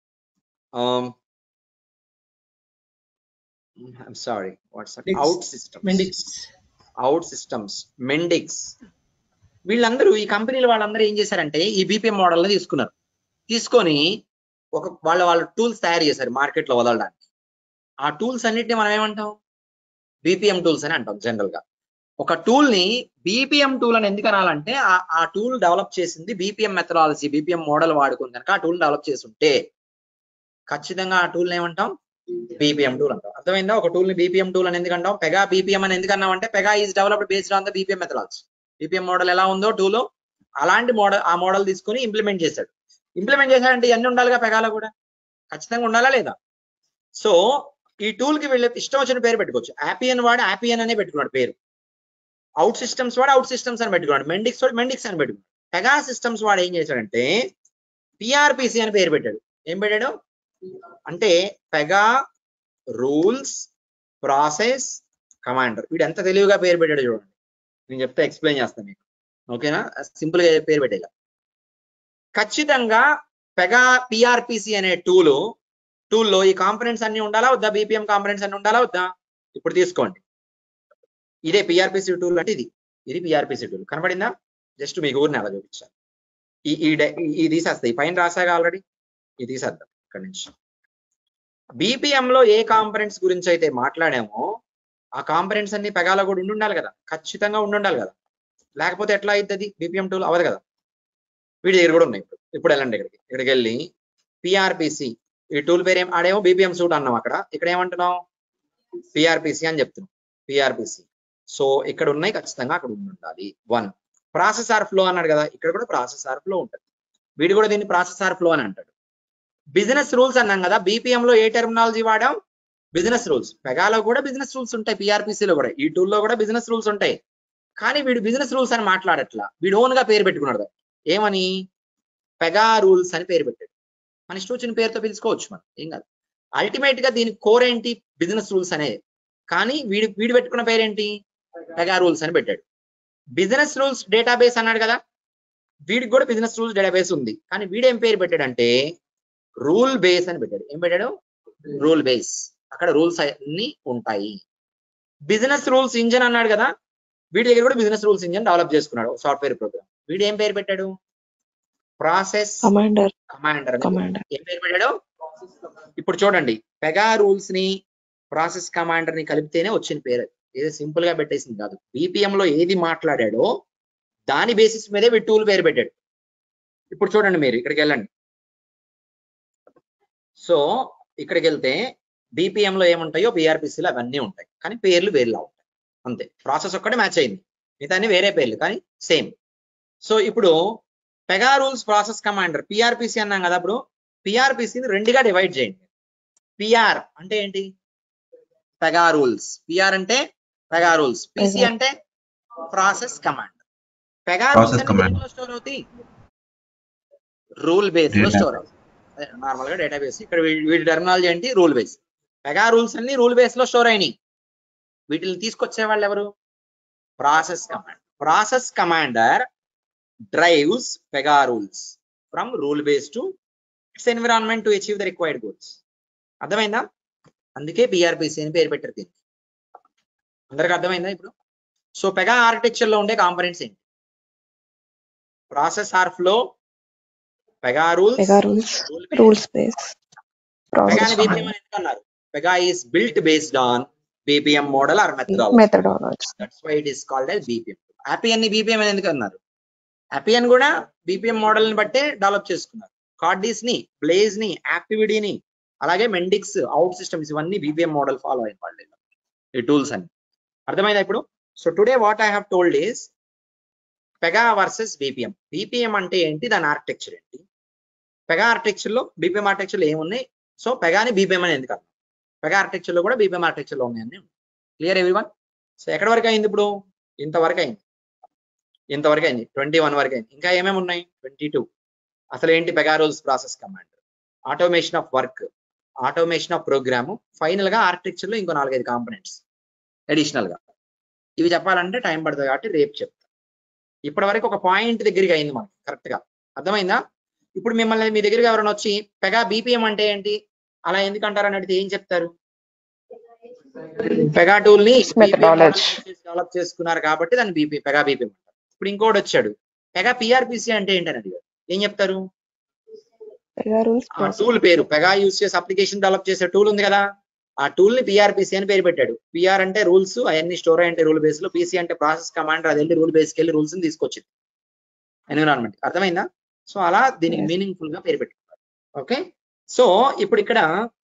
sorry what's out system Mendix. Out systems Mendix వీళ్ళందరూ ఈ కంపెనీలు వాళ్ళందరూ ఏం చేశారంటే ఈ బీపీఎం మోడల్ ని తీసుకున్నారు తీసుకొని ఒక వాళ్ళ వాళ్ళ టూల్స్ తయారు చేశారు మార్కెట్ లో వదలడానికి ఆ టూల్స్ అన్నిటిని మనం ఏమంటాం బీపీఎం టూల్స్ అని అంటాం జనరల్ గా ఒక టూల్ ని బీపీఎం టూల్ అని ఎందుకు అనాలంటే ఆ- ఆ టూల్ డెవలప్ చేసింది బీపీఎం మెథడాలజీ బీపీఎం మోడల్ వాడుకుని కనుక ఆ టూల్ డెవలప్ చేసి ఉంటే ఖచ్చితంగా ఆ టూల్ ఏమంటాం బీపీఎం టూల్ అంటాం అర్థమైందా ఒక టూల్ ని బీపీఎం టూల్ అని ఎందుకు అంటాం పెగా బీపీఎం అని ఎందుకు అన్నాం అంటే Pega is developed based on the BPM methodology BPM model ఎలా ఉందో టూల్ అలాంటి మోడల్ ఆ మోడల్ తీసుకొని ఇంప్లిమెంట్ చేశాడు ఇంప్లిమెంట్ చేశాడంటే ఇవన్నీ ఉండాలిగా పెగాలో కూడా ఖచ్చితంగా ఉండాలా లేదా సో ఈ టూల్ కి వీళ్ళు ఇష్టం వచ్చిన పేరు పెట్టుకోవచ్చు యాపియన్ వాడు యాపియన్ అనే పెట్టుకున్నాడు పేరు అవుట్ సిస్టమ్స్ వాడు అవుట్ సిస్టమ్స్ అని పెట్టుకున్నాడు మెండిక్స్ వాడు మెండిక్స్ అని పెట్టుకున్నాడు పెగా సిస్టమ్స్ వాడు ఏం చేశాడంటే పిఆర్పిసి అని పేరు పెట్టాడు ఏం పెట్టాడు అంటే పెగా రూల్స్ ప్రాసెస్ కమాండర్ వీడు ఎంత తెలివిగా పేరు పెట్టాడు చూడండి నేను చెప్తే ఎక్స్ప్లెయిన్ చేస్తాను మీకు ఓకేనా సింపుల్ గా పేరు పెట్టేలా ఖచ్చితంగా పెగా పిఆర్పిసి అనే టూల్ టూల్లో ఈ కాంపనెంట్స్ అన్ని ఉండాలా వద్దా బీపీఎం కాంపనెంట్స్ అన్ని ఉండాలా వద్దా ఇప్పుడు తీసుకోండి ఇదే పిఆర్పిసి టూల్ అంటే ఇది ఇది పిఆర్పిసి టూల్ కనబడిందా జస్ట్ మీకు ఊరిని అలా చూపించాను ఈ ఈ డై- ఈ- ఈ తీసేస్తాయి పైన రాసాగా ఆల్రెడీ ఇది తీసేద్దాం ఇక్కడ నుంచి BPM లో ఏ కాంపనెంట్స్ గురించి అయితే మాట్లాడామో ఆ కాంపనెంట్స్ అన్ని పెగాలో కూడా ఉండి ఉండాలి కదా ఖచ్చితంగా ఉండి ఉండాలి కదా లేకపోతే ఎట్లా అవుతుంది బీపీఎం టూల్ అవ్వదు కదా వీడి దగ్గర కూడా ఉన్నాయి ఇప్పుడు ఇప్పుడు వెళ్ళండి ఇక్కడికి ఇక్కడికి వెళ్ళి పిఆర్పిసి ఈ టూల్ పేరు ఏం ఆడేమో బీపీఎం సూట్ అన్నాం అక్కడ ఇక్కడ ఏమంటున్నాం పిఆర్పిసి అని చెప్తున్నాం పిఆర్పిసి సో ఇక్కడ ఉన్నాయి ఖచ్చితంగా అక్కడ ఉండి ఉండాలి వన్ ప్రాసెస్ ఆర్ ఫ్లో అన్నాడు కదా ఇక్కడ కూడా ప్రాసెస్ ఆర్ ఫ్లో ఉంటుంది వీడు కూడా దీన్ని ప్రాసెస్ ఆర్ ఫ్లో అని అంటాడు బిజినెస్ రూల్స్ అన్నాం కదా బీపీఎం లో ఏ టెర్మినాలజీ వాడాం బిజినెస్ రూల్స్ పెగాలో కూడా బిజినెస్ రూల్స్ ఉంటాయి PRPC లో కూడా ఈ టూల్లో కూడా బిజినెస్ రూల్స్ ఉంటాయి కానీ వీడు బిజినెస్ రూల్స్ అని మాట్లాడట్లా వీడు ఓన్ గా పేరు పెట్టుకున్నాడు ఏమని పెగా రూల్స్ అని పేరు పెట్టాడు మన ఇష్టం వచ్చిన పేరుతో పిలుచుకోవచ్చు మనం ఏం కాదు అల్టిమేట్ గా దీని కోర్ ఏంటి బిజినెస్ రూల్స్ అనేది కానీ వీడి వీడు పెట్టుకున్న పేరేంటి పెగా రూల్స్ అని పెట్టాడు బిజినెస్ రూల్స్ డేటాబేస్ అన్నాడు కదా వీడికి కూడా బిజినెస్ రూల్స్ డేటాబేస్ ఉంది కానీ వీడేం పేరు పెట్టాడంటే రూల్ బేస్ అని పెట్టాడు ఏం పెట్టాడు రూల్ బేస్ అక్కడ రూల్స్ అన్ని ఉంటాయి బిజినెస్ రూల్స్ ఇంజన్ అన్నాడు కదా వీడి దగ్గర కూడా బిజినెస్ రూల్స్ ఇంజన్ డెవలప్ చేసుకున్నాడు సాఫ్ట్వేర్ ప్రోగ్రామ్ వీడు ఏం పేరు పెట్టాడు ప్రాసెస్ కమాండర్ కమాండర్ అని కమాండర్ ఏం పేరు పెట్టాడు ఇప్పుడు చూడండి పెగా రూల్స్ ని ప్రాసెస్ కమాండర్ ని కలిపితేనే వచ్చిన పేరు అది. ఏదో సింపుల్ గా పెట్టేసింది కాదు బీపీఎం లో ఏది మాట్లాడాడో దాని బేసిస్ మీదే వీడు టూల్ పేరు పెట్టాడు ఇప్పుడు చూడండి మీరు ఇక్కడికి వెళ్ళండి సో ఇక్కడికి వెళ్తే BPM లో ఏముంటాయో BRPC లో అవన్నీ ఉంటాయి కానీ పేర్లు వేరులా ఉంటాయి అంతే ప్రాసెస్ ఒక్కటే మ్యాచ్ అయింది మిగతా అన్ని వేరే పేర్లు కానీ సేమ్ సో ఇప్పుడు Pega rules process commander PRPC అన్నాం కదా ఇప్పుడు పిఆర్పిసిని రెండుగా డివైడ్ చేయండి పిఆర్ అంటే ఏంటి పెగా రూల్స్ పిఆర్ అంటే పెగా రూల్స్ పిసి Pega. అంటే process command Pega Process rules command. Store అవుతాయి రూల్ బేస్ లో Data. స్టోర్ అవుతాయి నార్మల్ గా డేటాబేస్ ఇక్కడ వీ- వీటి టెర్మినాలజీ ఏంటి రూల్ బేస్ పెగా రూల్స్ అన్ని రూల్ బేస్ లో స్టోర్ అయినాయి వీటిని తీసుకొచ్చే వాళ్ళు ఎవరు process command process commander drives Pega rules from rule base to its environment to achieve the required goals అర్థమైందా అందుకే బిఆర్పిసి అని పేరు పెట్టారు దీనికి అందరికి అర్థమైందా ఇప్పుడు సో పెగా ఆర్కిటెక్చర్ లో ఉండే కాంపనెంట్స్ ఏంటి process or flow Pega rules Pega rules rules base process పెగాని బీపీఎం అని ఎందుకు అన్నారు Pega is built based on BPM model or methodology methodology that's why it is called as BPM హ్యాపీఎన్ ని BPM అని ఎందుకు అన్నారు హ్యాపీఎన్ కూడా బీపీఎం మోడల్ ని బట్టే డెవలప్ చేసుకున్నారు కార్డీస్ ని బ్లేజ్ ని యాక్టివిటీని అలాగే మెండిక్స్ అవుట్ సిస్టమ్స్ ఇవన్నీ బీపీఎం మోడల్ ఫాలో అయిన వాళ్ళు ఈ టూల్స్ అన్ని అర్థమైందా ఇప్పుడు so today what I have told is Pega versus BPM BPM అంటే ఏంటి దాని ఆర్కిటెక్చర్ ఏంటి పెగా ఆర్కిటెక్చర్ లో బీపీఎం ఆర్కిటెక్చర్ లో ఏమున్నాయి సో పెగాని బీపీఎం అని ఎందుకు అన్నారు పెగా ఆర్కిటెక్చర్ లో కూడా బీపీఎం ఆర్కిటెక్చర్ లో ఉన్నాయని క్లియర్ ఎవ్రీవన్ సో ఎక్కడి వరకు అయింది ఇప్పుడు ఇంతవరకు అయింది ఇంతవరకు అయింది ట్వంటీ వన్ వరకు అయింది ఇంకా ఏమేమి ఉన్నాయి ట్వంటీ టూ అసలు ఏంటి Pega rules process command automation of work automation of program final గా ఆర్కిటెక్చర్ లో ఇంకో నాలుగైదు కాంపనెంట్స్ అడిషనల్ గా ఇవి చెప్పాలంటే టైం పడుతుంది కాబట్టి రేపు చెప్తా ఇప్పటి వరకు ఒక పాయింట్ దగ్గరికి అయింది మనకి కరెక్ట్ గా అర్థమైందా ఇప్పుడు మిమ్మల్ని మీ దగ్గరికి ఎవరైనా వచ్చి పెగా బీపీఎం అంటే ఏంటి అలా ఎందుకు అంటారు అని అడిగితే ఏం చెప్తారు పెగా టూల్ ని Methodology. డెవలప్ చేసుకున్నారు కాబట్టి దాన్ని బీపీ పెగా బీపీఎం అంటారు ఇప్పుడు ఇంకోటి వచ్చాడు పెగా పిఆర్పిసి అంటే ఏంటని అడిగారు ఏం చెప్తారు పెగా రూల్స్ ఆ టూల్ పేరు పెగా యూస్ చేసి అప్లికేషన్ డెవలప్ చేసే టూల్ ఉంది కదా ఆ టూల్ ని పిఆర్పిసి అని పేరు పెట్టాడు పిఆర్ అంటే రూల్స్ అవన్నీ స్టోర్ అయ్యంటే రూల్ బేస్ లో పిసి అంటే ప్రాసెస్ కమాండర్ అది వెళ్ళి రూల్ బేస్కి వెళ్ళి రూల్స్ ని తీసుకొచ్చింది ఎన్విరాన్మెంట్ అర్థమైందా సో అలా దీనికి Yes. మీనింగ్ఫుల్ గా పేరు పెట్టుకున్నారు ఓకే సో ఇప్పుడు ఇక్కడ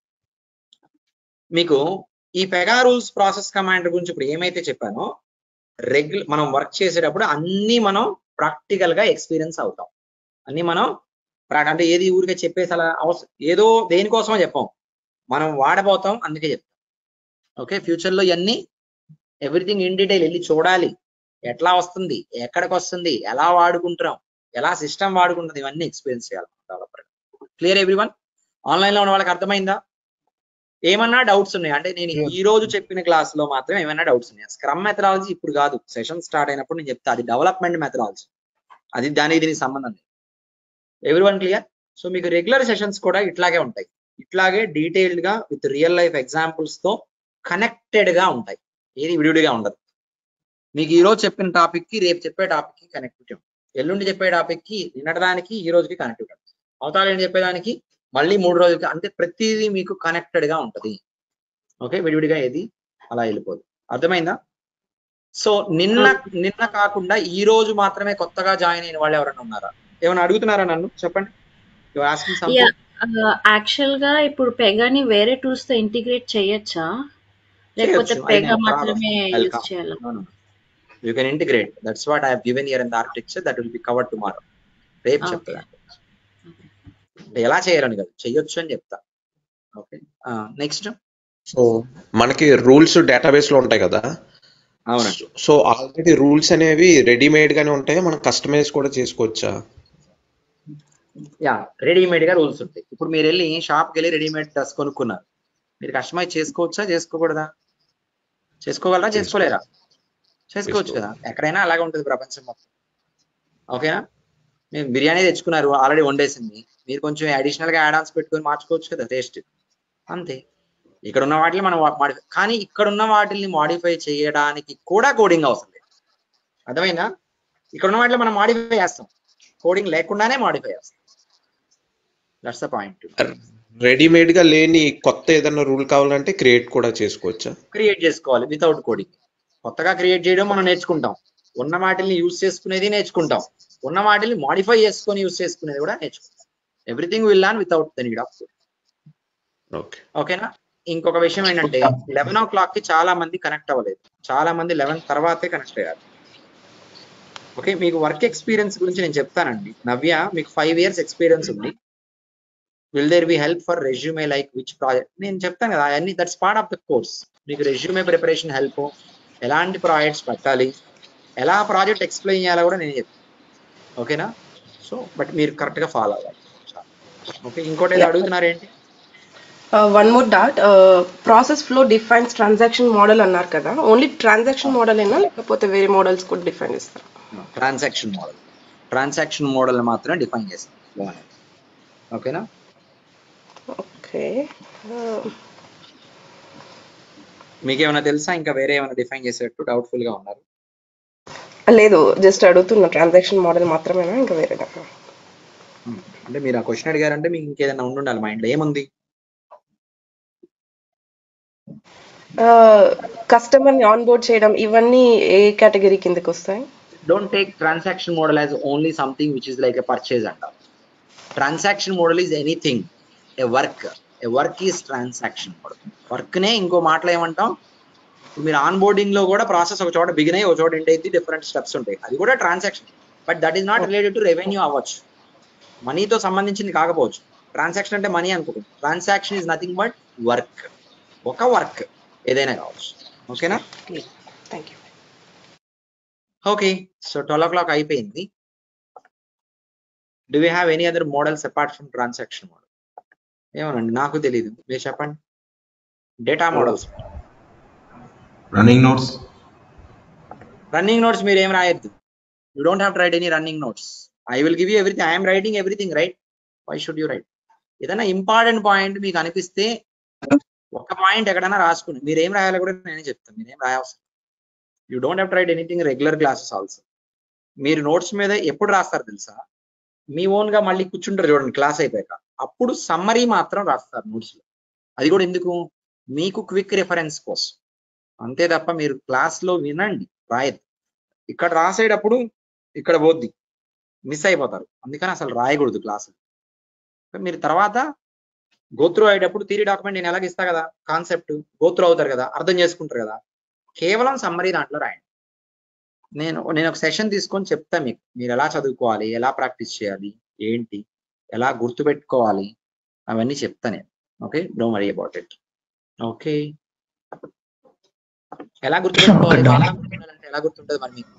మీకు ఈ పెగా రూల్స్ ప్రాసెస్ కమాండర్ గురించి ఇప్పుడు ఏమైతే చెప్పానో రెగ్యులర్ మనం వర్క్ చేసేటప్పుడు అన్ని మనం ప్రాక్టికల్ గా ఎక్స్పీరియన్స్ అవుతాం అన్ని మనం ప్రా- అంటే ఏది ఊరికే చెప్పేసి అలా అవసరం ఏదో దేనికోసమో చెప్పాం మనం వాడబోతాం అందుకే చెప్తాం ఓకే ఫ్యూచర్ లో ఇవన్నీ ఎవ్రీథింగ్ ఇన్ డీటెయిల్ వెళ్ళి చూడాలి ఎట్లా వస్తుంది ఎక్కడికి వస్తుంది ఎలా వాడుకుంటున్నాం ఎలా సిస్టమ్ వాడుకుంటుంది ఇవన్నీ ఎక్స్పీరియన్స్ చేయాలి డెవలపర్ క్లియర్ ఎవ్రీవన్ ఆన్లైన్ లో ఉన్న వాళ్ళకి అర్థమైందా ఏమన్నా డౌట్స్ ఉన్నాయి అంటే నేను ఈ రోజు చెప్పిన క్లాస్ లో మాత్రం ఏమైనా డౌట్స్ ఉన్నాయి స్క్రమ్ మెథడాలజీ ఇప్పుడు కాదు సెషన్ స్టార్ట్ అయినప్పుడు నేను చెప్తా అది డెవలప్మెంట్ మెథడాలజీ అది దానికి దీనికి సంబంధం లేదు ఎవ్రీ వన్ క్లియర్ సో మీకు రెగ్యులర్ సెషన్స్ కూడా ఇట్లాగే ఉంటాయి ఇట్లాగే డీటెయిల్డ్ గా విత్ రియల్ లైఫ్ ఎగ్జాంపుల్స్ తో కనెక్టెడ్ గా ఉంటాయి ఏది విడివిడిగా ఉండదు మీకు ఈ రోజు చెప్పిన టాపిక్ కి రేపు చెప్పే టాపిక్ కి కనెక్టివిటీ ఉంటుంది ఎల్లుండి చెప్పే టాపిక్ కి నిన్నటిదానికి ఈ రోజుకి కనెక్టివిటీ ఉంటుంది అవతాలు ఏంటి చెప్పేదానికి మళ్ళీ మూడు రోజులకి అంటే ప్రతిదీ మీకు కనెక్టెడ్ గా ఉంటది ఓకే విడివిడిగా ఏది అలా వెళ్ళిపోదు అర్థమైందా సో నిన్న నిన్న కాకుండా ఈ రోజు మాత్రమే కొత్తగా జాయిన్ అయిన వాళ్ళు ఎవరైనా ఉన్నారా ఏమైనా అడుగుతున్నారా నన్ను చెప్పండి ఆస్కింగ్ Yeah. యాక్చువల్ గా ఇప్పుడు పెగాని వేరే టూల్స్ తో ఇంటిగ్రేట్ చేయొచ్చా లేకపోతే చేయొచ్చు. Pega I know. మాత్రమే I'll యూజ్ come. చేయాలా you can integrate that's what I given here in the architecture that will be covered tomorrow రేపు Okay. చెప్తా అంటే ఎలా చేయాలని కదా చెయ్యొచ్చు అని చెప్తా ఓకే నెక్స్ట్ సో మనకి రూల్స్ డేటాబేస్ లో ఉంటాయి కదా అవునండి సో ఆల్రెడీ రూల్స్ అనేవి రెడీమేడ్ గానే ఉంటాయి మనం కస్టమైజ్ కూడా చేసుకోవచ్చా యా రెడీమేడ్ గా రూల్స్ ఉంటాయి ఇప్పుడు మీరు వెళ్ళి షాప్ కి వెళ్ళి రెడీమేడ్ డ్రెస్ కొనుక్కున్నారు మీరు కస్టమైజ్ చేసుకోవచ్చా చేసుకోకూడదా చేసుకోగలరా చేసుకోలేరా చేసుకోవచ్చు కదా ఎక్కడైనా అలాగే ఉంటుంది ప్రపంచం మొత్తం ఓకేనా మీరు బిర్యానీ తెచ్చుకున్నారు ఆల్రెడీ వండేసింది మీరు కొంచెం అడిషనల్ గా యాడ్ ఆన్స్ పెట్టుకొని మార్చుకోవచ్చు కదా టేస్ట్ అంతే ఇక్కడ ఉన్న వాటిని మనం మాడిఫై కానీ ఇక్కడ ఉన్న వాటిని మాడిఫై చేయడానికి కూడా కోడింగ్ అవసరం లేదు అర్థమైందా ఇక్కడ ఉన్న వాటిలో మనం మాడిఫై చేస్తాం కోడింగ్ లేకుండానే మాడిఫై చేస్తాం దట్స్ ద పాయింట్ రెడీమేడ్ గా లేని కొత్త ఏదైనా రూల్ కావాలంటే క్రియేట్ కూడా చేసుకోవచ్చా క్రియేట్ చేసుకోవాలి వితౌట్ కోడింగ్ కొత్తగా క్రియేట్ చేయడం మనం నేర్చుకుంటాం ఉన్న వాటిని యూజ్ చేసుకునేది నేర్చుకుంటాం ఉన్న వాటిని మాడిఫై చేసుకొని యూజ్ చేసుకునేది కూడా నేర్చుకుంటాం everything will learn without the need of okay ఓకేనా ఇంకొక విషయం ఏంటంటే లెవెన్ ఓ క్లాక్ కి చాలా మంది కనెక్ట్ అవ్వలేదు చాలా మంది లెవెన్ తర్వాతే కనెక్ట్ అయ్యారు ఓకే మీకు వర్క్ ఎక్స్పీరియన్స్ గురించి నేను చెప్తానండి నవ్య మీకు ఫైవ్ ఇయర్స్ ఎక్స్పీరియన్స్ ఉంది will there be help for resume like which project నేను చెప్తాను కదా అవన్నీ that's part of the course మీకు రెజ్యూమే ప్రిపరేషన్ హెల్ప్ ఎలాంటి ప్రాజెక్ట్స్ పెట్టాలి ఎలా ప్రాజెక్ట్ ఎక్స్ప్లెయిన్ చేయాలో కూడా నేను చెప్తాను ఓకేనా సో బట్ మీరు కరెక్ట్ గా ఫాలో అవ్వాలి ఓకే ఇంకోటి ఏదో అడుగుతున్నారు ఏంటి one more dot process flow defines transaction model అన్నారు కదా ఓన్లీ ట్రాన్సాక్షన్ మోడల్ అయినా లేకపోతే వేరే మోడల్స్ కూడా డిఫైన్ చేస్తారు ట్రాన్సాక్షన్ మోడల్ ట్రాన్సాక్షన్ మోడల్ మాత్రమే డిఫైన్ చేస్తాం ఓకేనా ఓకే మీకు ఏమైనా తెలుసా ఇంకా వేరే ఏమైనా డిఫైన్ చేసేటట్టు డౌట్ఫుల్ గా ఉన్నారు లేదు జస్ట్ అడుగుతున్నా ట్రాన్సాక్షన్ మోడల్ మాత్రమేనా ఇంకా వేరే Hmm. అంటే మీరు ఆ క్వశ్చన్ అడిగారంటే మీకు ఇంకేదైనా ఉండాలి మైండ్ లో ఏముంది కస్టమర్ ని ఆన్ బోర్డ్ చేయడం ఇవన్నీ ఏ కేటగిరీ కిందకి వస్తాయి don't take transaction model as only something which is like a purchase అంట transaction model is anything a work a work is transaction model work నే ఇంకో మాటలో ఏమంటాం ఇప్పుడు మీరు ఆన్ బోర్డింగ్ లో కూడా ప్రాసెస్ ఒక చోట బిగిన్ అయ్యి ఒక చోట ఎండ్ అయితే డిఫరెంట్ స్టెప్స్ ఉంటాయి అది కూడా transaction but that is not related to revenue అవ్వచ్చు మనీతో సంబంధించింది కాకపోవచ్చు ట్రాన్సాక్షన్ అంటే మనీ అనుకుంటుంది transaction is nothing but work ఒక వర్క్ ఏదైనా కావచ్చు ఓకేనా thank you okay so twelve o'clock అయిపోయింది do we have any other models apart from transaction model ఏమోనండి నాకు తెలియదు మీరు చెప్పండి data models running notes running notes మీరు ఏం రాయొద్దు you don't have to write any running notes I will give you everything I'm writing everything right why should you write ఏదైనా important point మీకు అనిపిస్తే ఒక పాయింట్ ఎక్కడైనా రాసుకుని మీరు ఏం రాయాలో కూడా నేనే చెప్తాను మీరు ఏం రాయవసరం you don't have to write anything regular classes also మీరు నోట్స్ మీద ఎప్పుడు రాస్తారు తెలుసా మీ ఓన్ గా మళ్ళీ కూర్చుంటారు చూడండి క్లాస్ అయిపోయాక అప్పుడు సమ్మరీ మాత్రం రాస్తారు నోట్స్ లో అది కూడా ఎందుకు మీకు క్విక్ రిఫరెన్స్ కోసం అంతే తప్ప మీరు క్లాస్ లో వినండి రాయద్దు ఇక్కడ రాసేటప్పుడు ఇక్కడ పోద్ది మిస్ అయిపోతారు అందుకని అసలు రాయకూడదు క్లాసు మీరు తర్వాత గోత్రు అయ్యేటప్పుడు థీరీ డాక్యుమెంట్ నేను ఎలాగ ఇస్తా కదా కాన్సెప్ట్ గోత్రు అవుతారు కదా అర్థం చేసుకుంటారు కదా కేవలం సమ్మరీ దాంట్లో రాయండి నేను నేను ఒక సెషన్ తీసుకొని చెప్తా మీకు మీరు ఎలా చదువుకోవాలి ఎలా ప్రాక్టీస్ చేయాలి ఏంటి ఎలా గుర్తుపెట్టుకోవాలి అవన్నీ చెప్తా నేను okay don't worry about it okay ఎలా గుర్తుపెట్టుకోవాలి చాలా గుర్తుండాలంటే ఎలా గుర్తుంటది మరి మీకు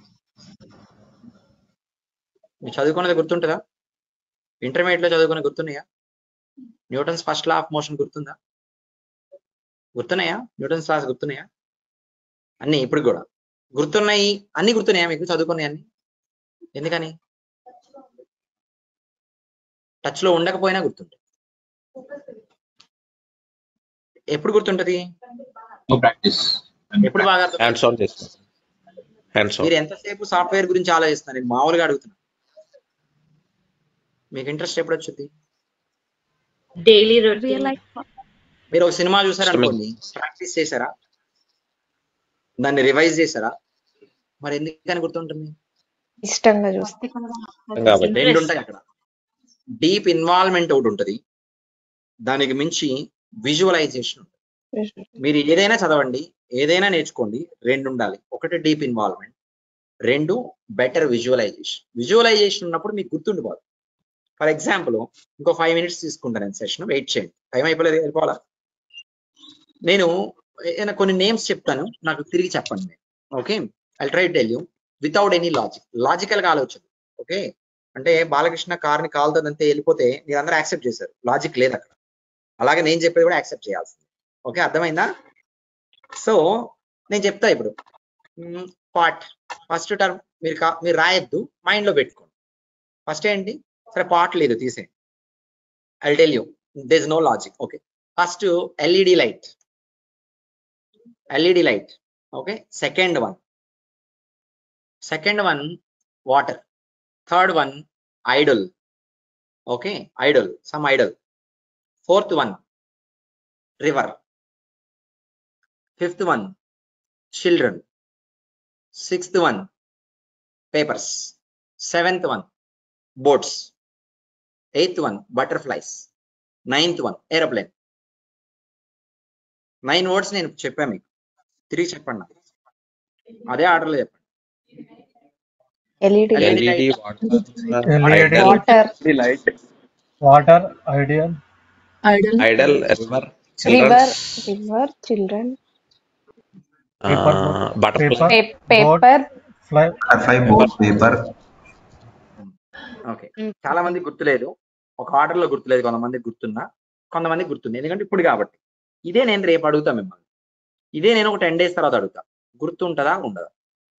మీరు చదువుకున్నది గుర్తుంటుందా ఇంటర్మీడియట్ లో చదువుకుని గుర్తున్నాయా Newton's first law of motion గుర్తుందా గుర్తున్నాయా న్యూటన్స్ లాస్ గుర్తున్నాయా అన్ని ఇప్పుడు కూడా గుర్తున్నాయి అన్ని గుర్తున్నాయా మీకు చదువుకున్నాయి అన్ని ఎందుకని టచ్ లో ఉండకపోయినా గుర్తుంటాయి ఎప్పుడు గుర్తుంటది నో ప్రాక్టీస్ ఎప్పుడు బాగా అర్థం- హ్యాండ్స్ ఆన్ చేస్తాం హ్యాండ్స్ ఆన్ మీరు ఎంతసేపు సాఫ్ట్వేర్ గురించి ఆలోచిస్తున్నారు నేను మామూలుగా అడుగుతున్నా మీకు ఇంట్రెస్ట్ ఎప్పుడు వచ్చింది డైలీ రియల్ రొటీన్ లైఫ్ మీరు ఒక సినిమా చూసారనుకోండి ప్రాక్టీస్ చేశారా దాన్ని రివైజ్ చేశారా మరి ఎందుకని గుర్తుంటుంది ఇష్టంగా చూస్తే కాబట్టి రెండు ఉంటాయి అక్కడ డీప్ ఇన్వాల్వ్మెంట్ ఒకటి ఉంటుంది దానికి మించి విజువలైజేషన్ ఉంటుంది మీరు ఏదైనా చదవండి ఏదైనా నేర్చుకోండి రెండు ఉండాలి ఒకటి డీప్ ఇన్వాల్వ్మెంట్ రెండు బెటర్ విజువలైజేషన్ విజువలైజేషన్ ఉన్నప్పుడు మీకు గుర్తుండిపోదు ఫర్ ఎగ్జాంపుల్ ఇంకో ఫైవ్ మినిట్స్ తీసుకుంటాను నేను సెషన్ వెయిట్ చేయండి టైం అయిపోలేదు వెళ్ళిపోవాలా నేను ఏదైనా కొన్ని నేమ్స్ చెప్తాను నాకు తిరిగి చెప్పండి okay I try tell you without any logic logical గా ఆలోచన ఓకే అంటే బాలకృష్ణ కార్ని కాలుతుందంతే వెళ్ళిపోతే మీరు అందరూ యాక్సెప్ట్ చేశారు లాజిక్ లేదు అక్కడ అలాగే నేను చెప్పేది కూడా యాక్సెప్ట్ చేయాల్సింది ఓకే అర్థమైందా సో నేను చెప్తా ఇప్పుడు పాట్ ఫస్ట్ టర్మ్ మీరు కా- మీరు రాయొద్దు మైండ్ లో పెట్టుకోండి ఫస్ట్ ఏంటి సరే పాట్ లేదు తీసే I tell you this no logic okay first LED light LED light okay second one second one water third one idol okay idol some idol fourth one river fifth one children sixth one papers seventh one boats eighth one butterflies ninth one aeroplane nine words నేను చెప్పాను మీకు తిరిగి చెప్పండి నాకు. అదే ఆర్డర్లో చెప్పండి LED LED LED LED. Water water ideal idol river river river children butterfly paper fly Butterfly, boat, paper. Okay చాలా మంది గుర్తులేదు ఒక ఆర్డర్ లో గుర్తులేదు కొంతమంది గుర్తున్నా కొంతమంది గుర్తుంది ఎందుకంటే ఇప్పుడు కాబట్టి ఇదే నేను రేపు అడుగుతా మిమ్మల్ని ఇదే నేను ఒక టెన్ డేస్ తర్వాత అడుగుతా గుర్తుంటుందా ఉండదా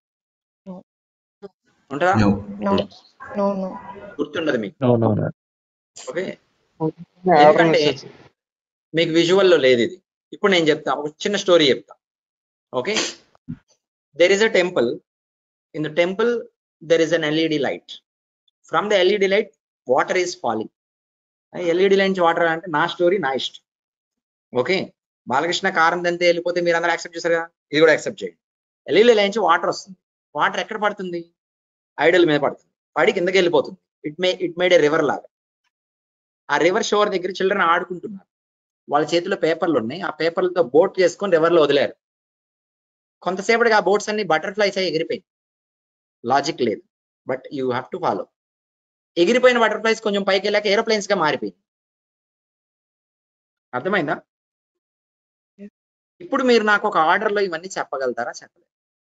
ఉంటుందా No. నో నో నో గుర్తుండదు మీకు ఓకే ఎందుకంటే మీకు విజువల్ లో లేదు ఇది ఇప్పుడు నేను చెప్తా ఒక చిన్న స్టోరీ చెప్తా okay there is a temple in the temple there is an LED light from the LED light water is falling LED line water అంటే నా స్టోరీ నా ఇష్టం ఓకే బాలకృష్ణ కారం దంతే వెళ్ళిపోతే మీరు అందరూ యాక్సెప్ట్ చేశారుగా ఇది కూడా యాక్సెప్ట్ చేయండి ఎల్ఈడి లైన్ వాటర్ వస్తుంది వాటర్ ఎక్కడ పడుతుంది ఐడల్ మీద పడుతుంది పడి కిందకి వెళ్ళిపోతుంది it may it made a river లాగా ఆ రివర్ షోర్ దగ్గర చిల్డ్రన్ ఆడుకుంటున్నారు వాళ్ళ చేతిలో పేపర్లు ఉన్నాయి ఆ పేపర్లతో బోట్ చేసుకొని river లో వదిలారు కొంతసేపటికి ఆ బోట్స్ అన్ని బటర్ఫ్లైస్ అయ్యి ఎగిరిపోయి లాజిక్ లేదు but you have to follow ఎగిరిపోయిన బటర్ఫ్లైస్ కొంచెం పైకి వెళ్ళాక ఏరోప్లేన్స్ గా మారిపోయింది అర్థమైందా ఇప్పుడు మీరు నాకు ఒక ఆర్డర్ లో ఇవన్నీ చెప్పగలుగుతారా చెప్పలేదు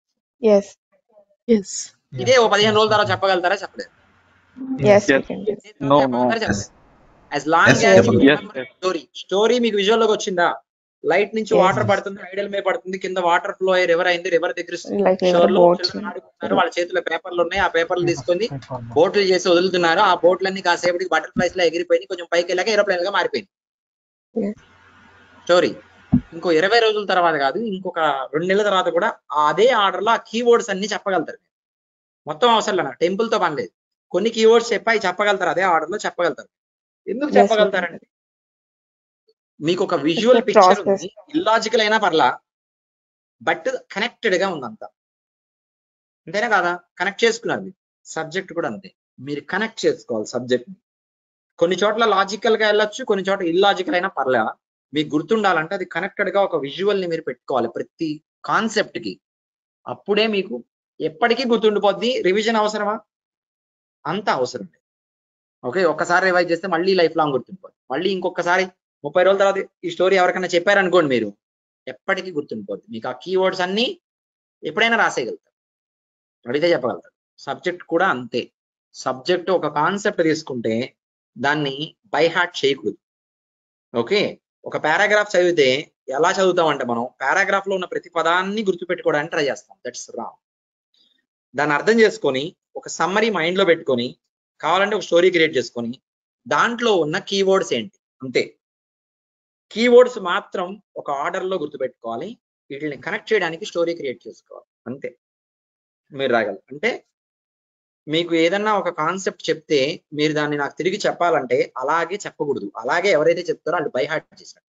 ఎస్ ఇదే ఓ పదిహేను రోజుల తర్వాత చెప్పగలుగుతారా చెప్పలేదు yes No, no. As long Yes, as చెప్పగలను. Yes, yes. స్టోరీ స్టోరీ మీకు విజువల్ లోకి వచ్చిందా లైట్ నుంచి Yes. వాటర్ పడుతుంది ఐడల్ మీద పడుతుంది కింద వాటర్ ఫ్లో అయ్యి రివర్ అయింది రివర్ దగ్గర Like river షోర్ లో boats. children ఆడుకుంటున్నారు వాళ్ళ చేతిలో పేపర్లు ఉన్నాయి ఆ పేపర్లు తీసుకొని బోట్లు చేసి వదులుతున్నారు ఆ బోట్లన్నీ కాసేపటికి బటర్ఫ్లైస్ లో ఎగిరిపోయి కొంచెం పైకి వెళ్ళాక ఏరోప్లేన్ గా మారిపోయింది Yes. స్టోరీ ఇంకో ఇరవై రోజుల తర్వాత కాదు ఇంకొక రెండు నెలల తర్వాత కూడా అదే ఆర్డర్ లో ఆ కీవర్డ్స్ అన్ని చెప్పగలుగుతారు మొత్తం అవసరం లేదు టెంపుల్ తో పని లేదు కొన్ని కీవర్డ్స్ చెప్పాయి చెప్పగలుగుతారు అదే ఆర్డర్ లో చెప్పగలుగుతారు ఎందుకు Yes, చెప్పగలుగుతారండి మీకు ఒక visual It's a picture process. ఉంది ఇల్లాజికల్ అయినా పర్లా బట్ కనెక్టెడ్ గా ఉంది అంతా అంతేనా కాదా కనెక్ట్ చేసుకున్నారు మీరు సబ్జెక్ట్ కూడా అంతే మీరు కనెక్ట్ చేసుకోవాలి సబ్జెక్ట్ కొన్ని చోట్ల లాజికల్ గా వెళ్ళొచ్చు కొన్ని చోట్ల ఇల్లాజికల్ అయినా పర్లే మీకు గుర్తుండాలంటే అది కనెక్టెడ్ గా ఒక విజువల్ ని మీరు పెట్టుకోవాలి ప్రతి కాన్సెప్ట్ కి అప్పుడే మీకు ఎప్పటికీ గుర్తుండిపోద్ది రివిజన్ అవసరమా అంత అవసరం లేదు ఓకే ఒక్కసారి రివైజ్ చేస్తే మళ్ళీ లైఫ్ లాంగ్ గుర్తుండిపోద్ది మళ్ళీ ఇంకొకసారి ముప్పై రోజుల తర్వాత ఈ స్టోరీ ఎవరికైనా చెప్పారనుకోండి మీరు ఎప్పటికీ గుర్తుండిపోద్ది మీకు ఆ కీవర్డ్స్ అన్ని ఎప్పుడైనా రాసేయగలుగుతారు అడిగితే చెప్పగలుగుతారు సబ్జెక్ట్ కూడా అంతే సబ్జెక్ట్ ఒక కాన్సెప్ట్ తీసుకుంటే దాన్ని బై హార్ట్ చేయకూడదు ఓకే ఒక పారాగ్రాఫ్ చదివితే ఎలా చదువుతామంటే మనం పారాగ్రాఫ్ లో ఉన్న ప్రతి పదాన్ని గుర్తుపెట్టుకోవడానికి ట్రై చేస్తాం దట్స్ రాంగ్ దాన్ని అర్థం చేసుకొని ఒక సమ్మరీ మైండ్ లో పెట్టుకొని కావాలంటే ఒక స్టోరీ క్రియేట్ చేసుకొని దాంట్లో ఉన్న కీవర్డ్స్ ఏంటి అంతే కీవర్డ్స్ మాత్రం ఒక ఆర్డర్ లో గుర్తుపెట్టుకోవాలి వీటిని కనెక్ట్ చేయడానికి స్టోరీ క్రియేట్ చేసుకోవాలి అంతే మీరు రాగలరు అంటే మీకు ఏదన్నా ఒక కాన్సెప్ట్ చెప్తే మీరు దాన్ని నాకు తిరిగి చెప్పాలంటే అలాగే చెప్పకూడదు అలాగే ఎవరైతే చెప్తారో వాళ్ళు బై హార్ట్ చేసినట్టు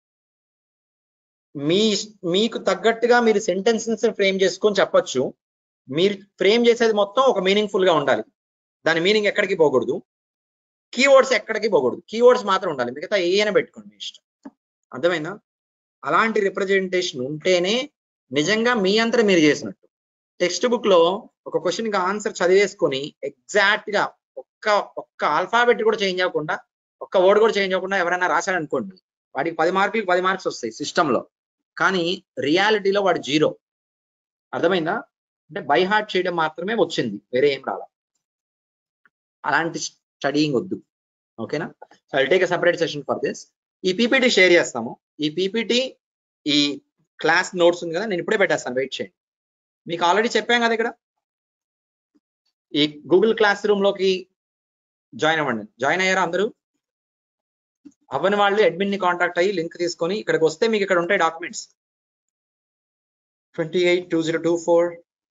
మీ మీకు తగ్గట్టుగా మీరు సెంటెన్సెస్ ఫ్రేమ్ చేసుకొని చెప్పొచ్చు మీరు ఫ్రేమ్ చేసేది మొత్తం ఒక మీనింగ్ఫుల్ గా ఉండాలి దాని మీనింగ్ ఎక్కడికి పోకూడదు కీవర్డ్స్ ఎక్కడికి పోకూడదు కీవర్డ్స్ మాత్రం ఉండాలి మిగతా ఏ అయినా పెట్టుకోండి మీ ఇష్టం అర్థమైందా అలాంటి రిప్రజెంటేషన్ ఉంటేనే నిజంగా మీ అంతా మీరు చేసినట్టు టెక్స్ట్ బుక్ లో ఒక క్వశ్చన్ కి ఆన్సర్ చదివేసుకొని ఎగ్జాక్ట్ గా ఒక్క ఒక్క ఆల్ఫాబెట్ కూడా చేంజ్ అవ్వకుండా ఒక్క వర్డ్ కూడా చేంజ్ అవ్వకుండా ఎవరైనా రాశాడనుకోండి వాడికి పది మార్కులకి పది మార్క్స్ వస్తాయి సిస్టమ్ లో కానీ రియాలిటీలో వాడు జీరో అర్థమైందా అంటే బై హార్ట్ చేయడం మాత్రమే వచ్చింది వేరే ఏం రాల అలాంటి స్టడీయింగ్ వద్దు ఓకేనా so I take separate session for this ఈ పీపీటీ షేర్ చేస్తాము ఈ పీపీటీ ఈ క్లాస్ నోట్స్ ఉంది కదా నేను ఇప్పుడే పెట్టేస్తాను వెయిట్ చేయండి మీకు ఆల్రెడీ చెప్పాం కదా ఇక్కడ ఈ గూగుల్ క్లాస్ రూమ్ లోకి జాయిన్ అవ్వండి జాయిన్ అయ్యారా అందరూ అవ్వని వాళ్ళు అడ్మిన్ ని కాంటాక్ట్ అయ్యి లింక్ తీసుకొని ఇక్కడికి వస్తే మీకు ఇక్కడ ఉంటాయి documents twenty eight two zero two four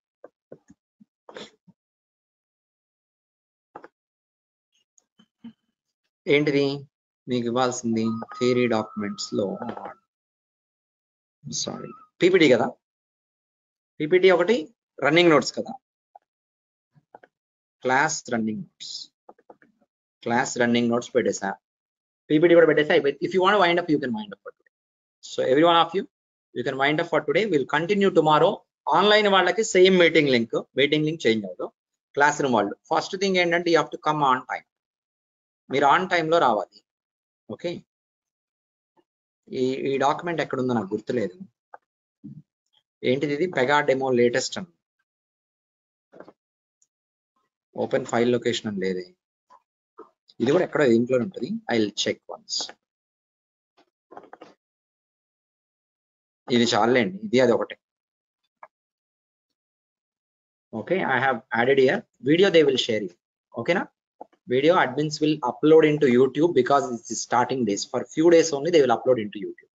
ఏంటిది మీకు ఇవ్వాల్సింది థియరీ డాక్యుమెంట్స్ లో సారీ పీపీటీ కదా పీపీటీ ఒకటి రన్నింగ్ నోట్స్ కదా class running notes class running notes పెట్టేసా పీపీటీ కూడా పెట్టేసా if you want wind up you can wind up for today so every one of you you can wind up for today will continue tomorrow online వాళ్ళకి same meeting link meeting link change అవ్వదు class room వాళ్ళు first thing ఏంటంటే you have to come on time మీరు on టైంలో రావాలి okay ఈ ఈ document ఎక్కడుందో నాకు గుర్తులేదు ఏంటిది ఇది పెగా డెమో లేటెస్ట్ అని ఓపెన్ ఫైల్ లొకేషన్ అని లేదే ఇది కూడా ఎక్కడో దీంట్లో ఉంటుంది ఐ విల్ చెక్ వన్స్ ఇది చాలండి ఇది అది ఒకటే okay I have added here video they will share you ఓకేనా video admins will upload into youtube because it's starting days for few days only they will upload into youtube